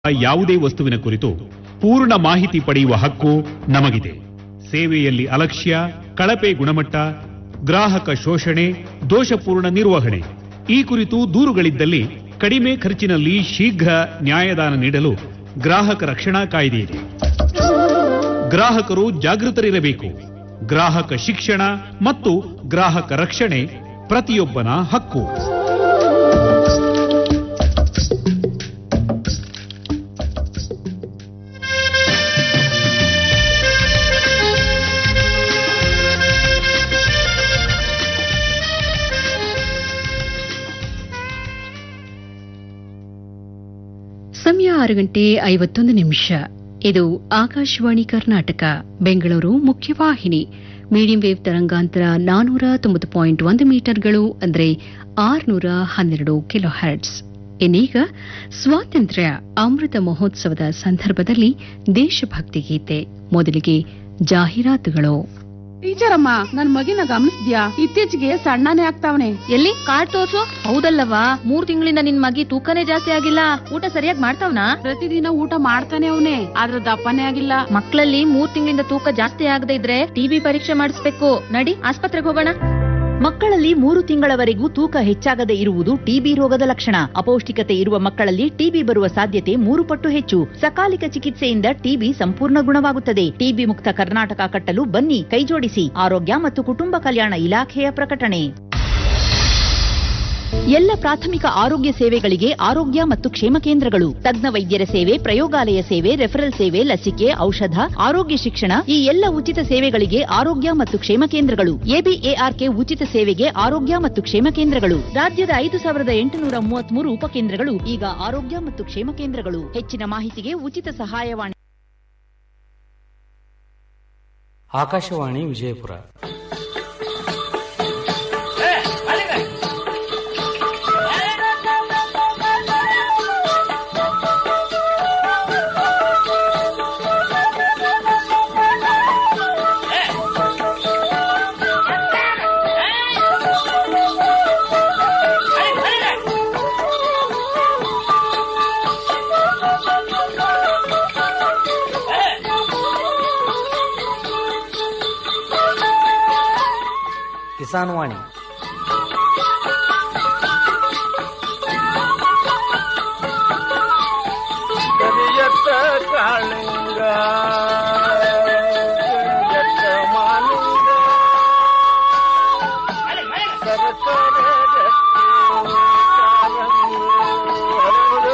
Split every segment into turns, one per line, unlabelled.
ಯಾವುದೇ ವಸ್ತುವಿನ ಕುರಿತು ಪೂರ್ಣ ಮಾಹಿತಿ ಪಡೆಯುವ ಹಕ್ಕು ನಮಗಿದೆ ಸೇವೆಯಲ್ಲಿ ಅಲಕ್ಷ್ಯ ಕಳಪೆ ಗುಣಮಟ್ಟ ಗ್ರಾಹಕ ಶೋಷಣೆ ದೋಷಪೂರ್ಣ ನಿರ್ವಹಣೆ ಈ ಕುರಿತು ದೂರುಗಳಿದ್ದಲ್ಲಿ ಕಡಿಮೆ ಖರ್ಚಿನಲ್ಲಿ ಶೀಘ್ರ ನ್ಯಾಯದಾನ ನೀಡಲು ಗ್ರಾಹಕ ರಕ್ಷಣಾ ಕಾಯ್ದೆ ಇದೆ ಗ್ರಾಹಕರು ಜಾಗೃತರಿರಬೇಕು ಗ್ರಾಹಕ ಶಿಕ್ಷಣ ಮತ್ತು ಗ್ರಾಹಕ ರಕ್ಷಣೆ ಪ್ರತಿಯೊಬ್ಬನ ಹಕ್ಕು
ಸಮಯ ಆರು ಗಂಟೆ ಐವತ್ತೊಂದು ನಿಮಿಷ ಇದು ಆಕಾಶವಾಣಿ ಕರ್ನಾಟಕ ಬೆಂಗಳೂರು ಮುಖ್ಯವಾಹಿನಿ ಮೀಡಿಯಂ ವೇವ್ ತರಂಗಾಂತರ ನಾನೂರ ತೊಂಬತ್ತು ಪಾಯಿಂಟ್ ಒಂದು ಮೀಟರ್ಗಳು ಅಂದರೆ ಆರುನೂರ ಹನ್ನೆರಡು ಕಿಲೋ ಹರ್ಟ್ಸ್ ಇನ್ನೀಗ ಸ್ವಾತಂತ್ರ್ಯ ಅಮೃತ ಮಹೋತ್ಸವದ ಸಂದರ್ಭದಲ್ಲಿ ದೇಶಭಕ್ತಿ ಗೀತೆ ಮೊದಲಿಗೆ ಜಾಹೀರಾತುಗಳು
ಟೀಚರ್ ಅಮ್ಮ ನನ್ ಮಗಿನ ಗಮನಿಸ್ದ್ಯಾ ಇತ್ತೀಚೆಗೆ ಸಣ್ಣನೇ ಆಗ್ತಾವನೆ
ಎಲ್ಲಿ ಕಾರ್ಡ್ ತೋರ್ಸು ಹೌದಲ್ಲವಾ ಮೂರ್ ತಿಂಗಳಿಂದ ನಿನ್ ಮಗಿ ತೂಕನೇ ಜಾಸ್ತಿ ಆಗಿಲ್ಲ ಊಟ ಸರಿಯಾಗಿ ಮಾಡ್ತಾವ್ನಾ
ಪ್ರತಿದಿನ ಊಟ ಮಾಡ್ತಾನೆ ಅವನೇ ಆದ್ರ ದಪ್ಪನೇ ಆಗಿಲ್ಲ
ಮಕ್ಕಳಲ್ಲಿ ಮೂರ್ ತಿಂಗಳಿಂದ ತೂಕ ಜಾಸ್ತಿ ಆಗದೆ ಇದ್ರೆ ಟಿಬಿ ಪರೀಕ್ಷೆ ಮಾಡಿಸ್ಬೇಕು ನಡಿ ಆಸ್ಪತ್ರೆಗೆ ಹೋಗೋಣ
ಮಕ್ಕಳಲ್ಲಿ ಮೂರು ತಿಂಗಳವರೆಗೂ ತೂಕ ಹೆಚ್ಚಾಗದೆ ಇರುವುದು ಟಿಬಿ ರೋಗದ ಲಕ್ಷಣ ಅಪೌಷ್ಟಿಕತೆ ಇರುವ ಮಕ್ಕಳಲ್ಲಿ ಟಿಬಿ ಬರುವ ಸಾಧ್ಯತೆ ಮೂರು ಪಟ್ಟು ಹೆಚ್ಚು ಸಕಾಲಿಕ ಚಿಕಿತ್ಸೆಯಿಂದ ಟಿಬಿ ಸಂಪೂರ್ಣ ಗುಣವಾಗುತ್ತದೆ ಟಿಬಿ ಮುಕ್ತ ಕರ್ನಾಟಕ ಕಟ್ಟಲು ಬನ್ನಿ ಕೈಜೋಡಿಸಿ ಆರೋಗ್ಯ ಮತ್ತು ಕುಟುಂಬ ಕಲ್ಯಾಣ ಇಲಾಖೆಯ ಪ್ರಕಟಣೆ ಎಲ್ಲ ಪ್ರಾಥಮಿಕ ಆರೋಗ್ಯ ಸೇವೆಗಳಿಗೆ ಆರೋಗ್ಯ ಮತ್ತು ಕ್ಷೇಮ ಕೇಂದ್ರಗಳು ತಜ್ಞ ವೈದ್ಯರ ಸೇವೆ ಪ್ರಯೋಗಾಲಯ ಸೇವೆ ರೆಫರಲ್ ಸೇವೆ ಲಸಿಕೆ ಔಷಧ ಆರೋಗ್ಯ ಶಿಕ್ಷಣ ಈ ಎಲ್ಲ ಉಚಿತ ಸೇವೆಗಳಿಗೆ ಆರೋಗ್ಯ ಮತ್ತು ಕ್ಷೇಮ ಕೇಂದ್ರಗಳು ಎಬಿಎಆರ್ಕೆ ಉಚಿತ ಸೇವೆಗೆ ಆರೋಗ್ಯ ಮತ್ತು ಕ್ಷೇಮ ಕೇಂದ್ರಗಳು ರಾಜ್ಯದ ಐದು ಸಾವಿರದ ಎಂಟುನೂರ ಮೂವತ್ಮೂರು ಉಪಕೇಂದ್ರಗಳು ಈಗ ಆರೋಗ್ಯ ಮತ್ತು ಕ್ಷೇಮ ಕೇಂದ್ರಗಳು ಹೆಚ್ಚಿನ ಮಾಹಿತಿಗೆ ಉಚಿತ ಸಹಾಯವಾಣಿ
ಆಕಾಶವಾಣಿ ವಿಜಯಪುರ ಕಿಸಾನ್ ವಾಣಿ
ಕರಿಯತ್ತ ಕಾಳಿಂಗ ಕರಿಯತ್ತ ಮಾಲಿಂಗ ಸರಸರ ಗಟ್ಟಿ ಕಾಲಂಗಿ ಹರಡು.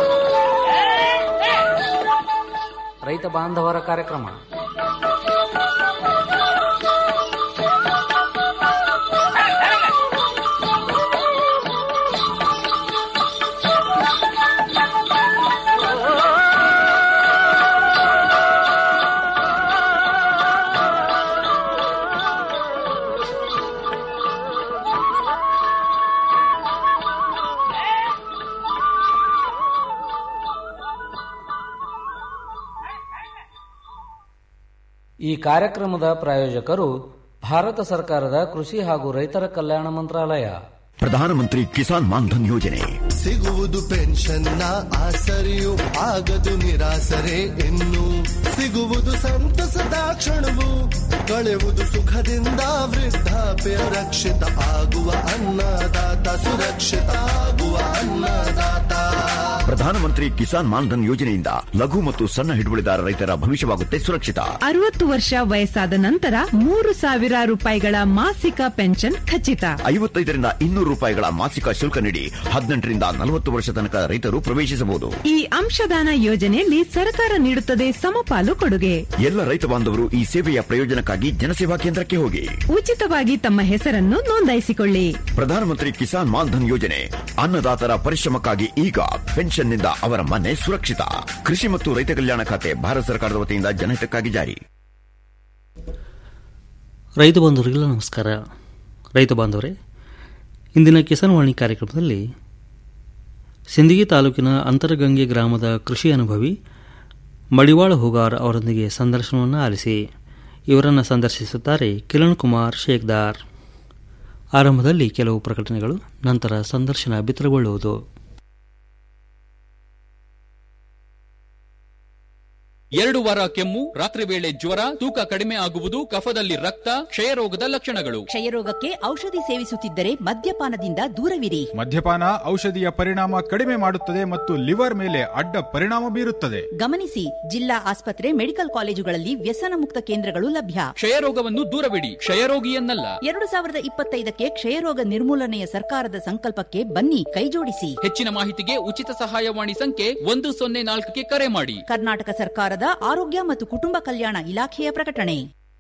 ರೈತ ಬಾಂಧವರ ಕಾರ್ಯಕ್ರಮ ಈ ಕಾರ್ಯಕ್ರಮದ ಪ್ರಾಯೋಜಕರು ಭಾರತ ಸರ್ಕಾರದ ಕೃಷಿ ಹಾಗೂ ರೈತರ ಕಲ್ಯಾಣ ಮಂತ್ರಾಲಯ
ಪ್ರಧಾನಮಂತ್ರಿ ಕಿಸಾನ್ ಮಾನ್ಧನ್ ಯೋಜನೆ
ಸಿಗುವುದು ಪೆನ್ಷನ್ನ ಆಸರೆಯು ಆಗದು ನಿರಾಸರೆ ಇನ್ನು ಸಿಗುವುದು ಸಂತಸದ ಕ್ಷಣವು ಕಳೆವುದು ಸುಖದಿಂದ ವೃದ್ಧಾಪ್ಯ ರಕ್ಷಿತ ಆಗುವ ಅನ್ನದಾತ ಸುರಕ್ಷಿತ ಆಗುವ ಅನ್ನದಾತ
ಪ್ರಧಾನಮಂತ್ರಿ ಕಿಸಾನ್ ಮಾನ್ಧನ್ ಯೋಜನೆಯಿಂದ ಲಘು ಮತ್ತು ಸಣ್ಣ ಹಿಡುವಳಿದಾರ ರೈತರ ಭವಿಷ್ಯವಾಗುತ್ತೆ ಸುರಕ್ಷಿತ
ಅರವತ್ತು ವರ್ಷ ವಯಸ್ಸಾದ ನಂತರ ಮೂರು ಸಾವಿರ ರೂಪಾಯಿಗಳ ಮಾಸಿಕ ಪೆನ್ಷನ್ ಖಚಿತ
ಐವತ್ತೈದರಿಂದ ಇನ್ನೂರು ರೂಪಾಯಿಗಳ ಮಾಸಿಕ ಶುಲ್ಕ ನೀಡಿ ಹದಿನೆಂಟರಿಂದ ನಲವತ್ತು ವರ್ಷ ತನಕ ರೈತರು ಪ್ರವೇಶಿಸಬಹುದು
ಈ ಅಂಶದಾನ ಯೋಜನೆಯಲ್ಲಿ ಸರ್ಕಾರ ನೀಡುತ್ತದೆ ಸಮಪಾಲು ಕೊಡುಗೆ
ಎಲ್ಲ ರೈತ ಬಾಂಧವರು ಈ ಸೇವೆಯ ಪ್ರಯೋಜನಕ್ಕಾಗಿ ಜನಸೇವಾ ಕೇಂದ್ರಕ್ಕೆ ಹೋಗಿ
ಉಚಿತವಾಗಿ ತಮ್ಮ ಹೆಸರನ್ನು ನೋಂದಾಯಿಸಿಕೊಳ್ಳಿ
ಪ್ರಧಾನಮಂತ್ರಿ ಕಿಸಾನ್ ಮಾನ್ಧನ್ ಯೋಜನೆ ಅನ್ನದಾತರ ಪರಿಶ್ರಮಕ್ಕಾಗಿ ಈಗ ಪೆನ್ಷನ್ನಿಂದ ಅವರ ಮನೆ ಸುರಕ್ಷಿತ ಕೃಷಿ ಮತ್ತು ರೈತ ಕಲ್ಯಾಣ ಖಾತೆ ಭಾರತ ಸರ್ಕಾರದ ವತಿಯಿಂದ ಜನಹಿತಕ್ಕಾಗಿ ಜಾರಿ
ರೈತ ಬಾಂಧವರಿಗೆಲ್ಲ ನಮಸ್ಕಾರ ರೈತ ಬಾಂಧವರೇ ಇಂದಿನ ಕಿಸಾನ್ ವಾಣಿ ಕಾರ್ಯಕ್ರಮದಲ್ಲಿ ಸಿಂದಗಿ ತಾಲೂಕಿನ ಅಂತರಗಂಗೆ ಗ್ರಾಮದ ಕೃಷಿ ಅನುಭವಿ ಮಡಿವಾಳ ಹುಗಾರ್ ಅವರೊಂದಿಗೆ ಸಂದರ್ಶನವನ್ನು ಆಲಿಸಿ ಇವರನ್ನು ಸಂದರ್ಶಿಸುತ್ತಾರೆ ಕಿರಣ್ ಕುಮಾರ್ ಶೇಖ್ದಾರ್ ಆರಂಭದಲ್ಲಿ ಕೆಲವು ಪ್ರಕಟಣೆಗಳು ನಂತರ ಸಂದರ್ಶನ ಬಿತ್ತರಗೊಳ್ಳುವುದು
ಎರಡು ವಾರ ಕೆಮ್ಮು ರಾತ್ರಿ ವೇಳೆ ಜ್ವರ ತೂಕ ಕಡಿಮೆ ಆಗುವುದು ಕಫದಲ್ಲಿ ರಕ್ತ ಕ್ಷಯರೋಗದ ಲಕ್ಷಣಗಳು
ಕ್ಷಯರೋಗಕ್ಕೆ ಔಷಧಿ ಸೇವಿಸುತ್ತಿದ್ದರೆ ಮದ್ಯಪಾನದಿಂದ ದೂರವಿರಿ
ಮದ್ಯಪಾನ ಔಷಧಿಯ ಪರಿಣಾಮ ಕಡಿಮೆ ಮಾಡುತ್ತದೆ ಮತ್ತು ಲಿವರ್ ಮೇಲೆ ಅಡ್ಡ ಪರಿಣಾಮ ಬೀರುತ್ತದೆ
ಗಮನಿಸಿ ಜಿಲ್ಲಾ ಆಸ್ಪತ್ರೆ ಮೆಡಿಕಲ್ ಕಾಲೇಜುಗಳಲ್ಲಿ ವ್ಯಸನ ಮುಕ್ತ ಕೇಂದ್ರಗಳು ಲಭ್ಯ
ಕ್ಷಯರೋಗವನ್ನು ದೂರವಿಡಿ ಕ್ಷಯರೋಗಿಯನ್ನಲ್ಲ
ಎರಡು ಸಾವಿರದ ಇಪ್ಪತ್ತೈದಕ್ಕೆ ಕ್ಷಯರೋಗ ನಿರ್ಮೂಲನೆಯ ಸರ್ಕಾರದ ಸಂಕಲ್ಪಕ್ಕೆ ಬನ್ನಿ ಕೈಜೋಡಿಸಿ
ಹೆಚ್ಚಿನ ಮಾಹಿತಿಗೆ ಉಚಿತ ಸಹಾಯವಾಣಿ ಸಂಖ್ಯೆ ಒಂದು ಸೊನ್ನೆ ನಾಲ್ಕಕ್ಕೆ ಕರೆ ಮಾಡಿ
ಕರ್ನಾಟಕ ಸರ್ಕಾರದ ಆರೋಗ್ಯ ಮತ್ತು ಕುಟುಂಬ ಕಲ್ಯಾಣ ಇಲಾಖೆಯ ಪ್ರಕಟಣೆ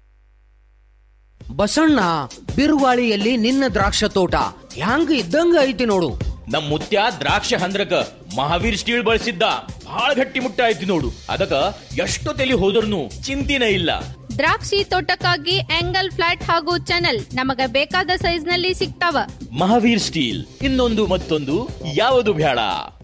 ಬಸಣ್ಣ ಬಿರುಗಾಳಿಯಲ್ಲಿ ನಿನ್ನ ದ್ರಾಕ್ಷ ತೋಟ ಹ್ಯಾಂಗ ಇದ್ದಂಗ ಐತಿ ನೋಡು
ನಮ್ ಮುತ್ಯ ದ್ರಾಕ್ಷ ಹಂದ್ರಕ ಮಹಾವೀರ್ ಸ್ಟೀಲ್ ಬಳಸಿದ್ದ ಬಹಳ ಗಟ್ಟಿ ಮುಟ್ಟ ಐತಿ ನೋಡು ಅದಕ್ಕ ಎಷ್ಟು ತಲಿ ಹೋದ್ರೂ ಚಿಂತಿನೇ ಇಲ್ಲ
ದ್ರಾಕ್ಷಿ ತೋಟಕ್ಕಾಗಿ ಆಂಗಲ್ ಫ್ಲಾಟ್ ಹಾಗೂ ಚಾನಲ್ ನಮಗ ಬೇಕಾದ ಸೈಜ್ ನಲ್ಲಿ ಸಿಗ್ತಾವ
ಮಹಾವೀರ್ ಸ್ಟೀಲ್ ಇನ್ನೊಂದು ಮತ್ತೊಂದು ಯಾವುದು ಬೇಡ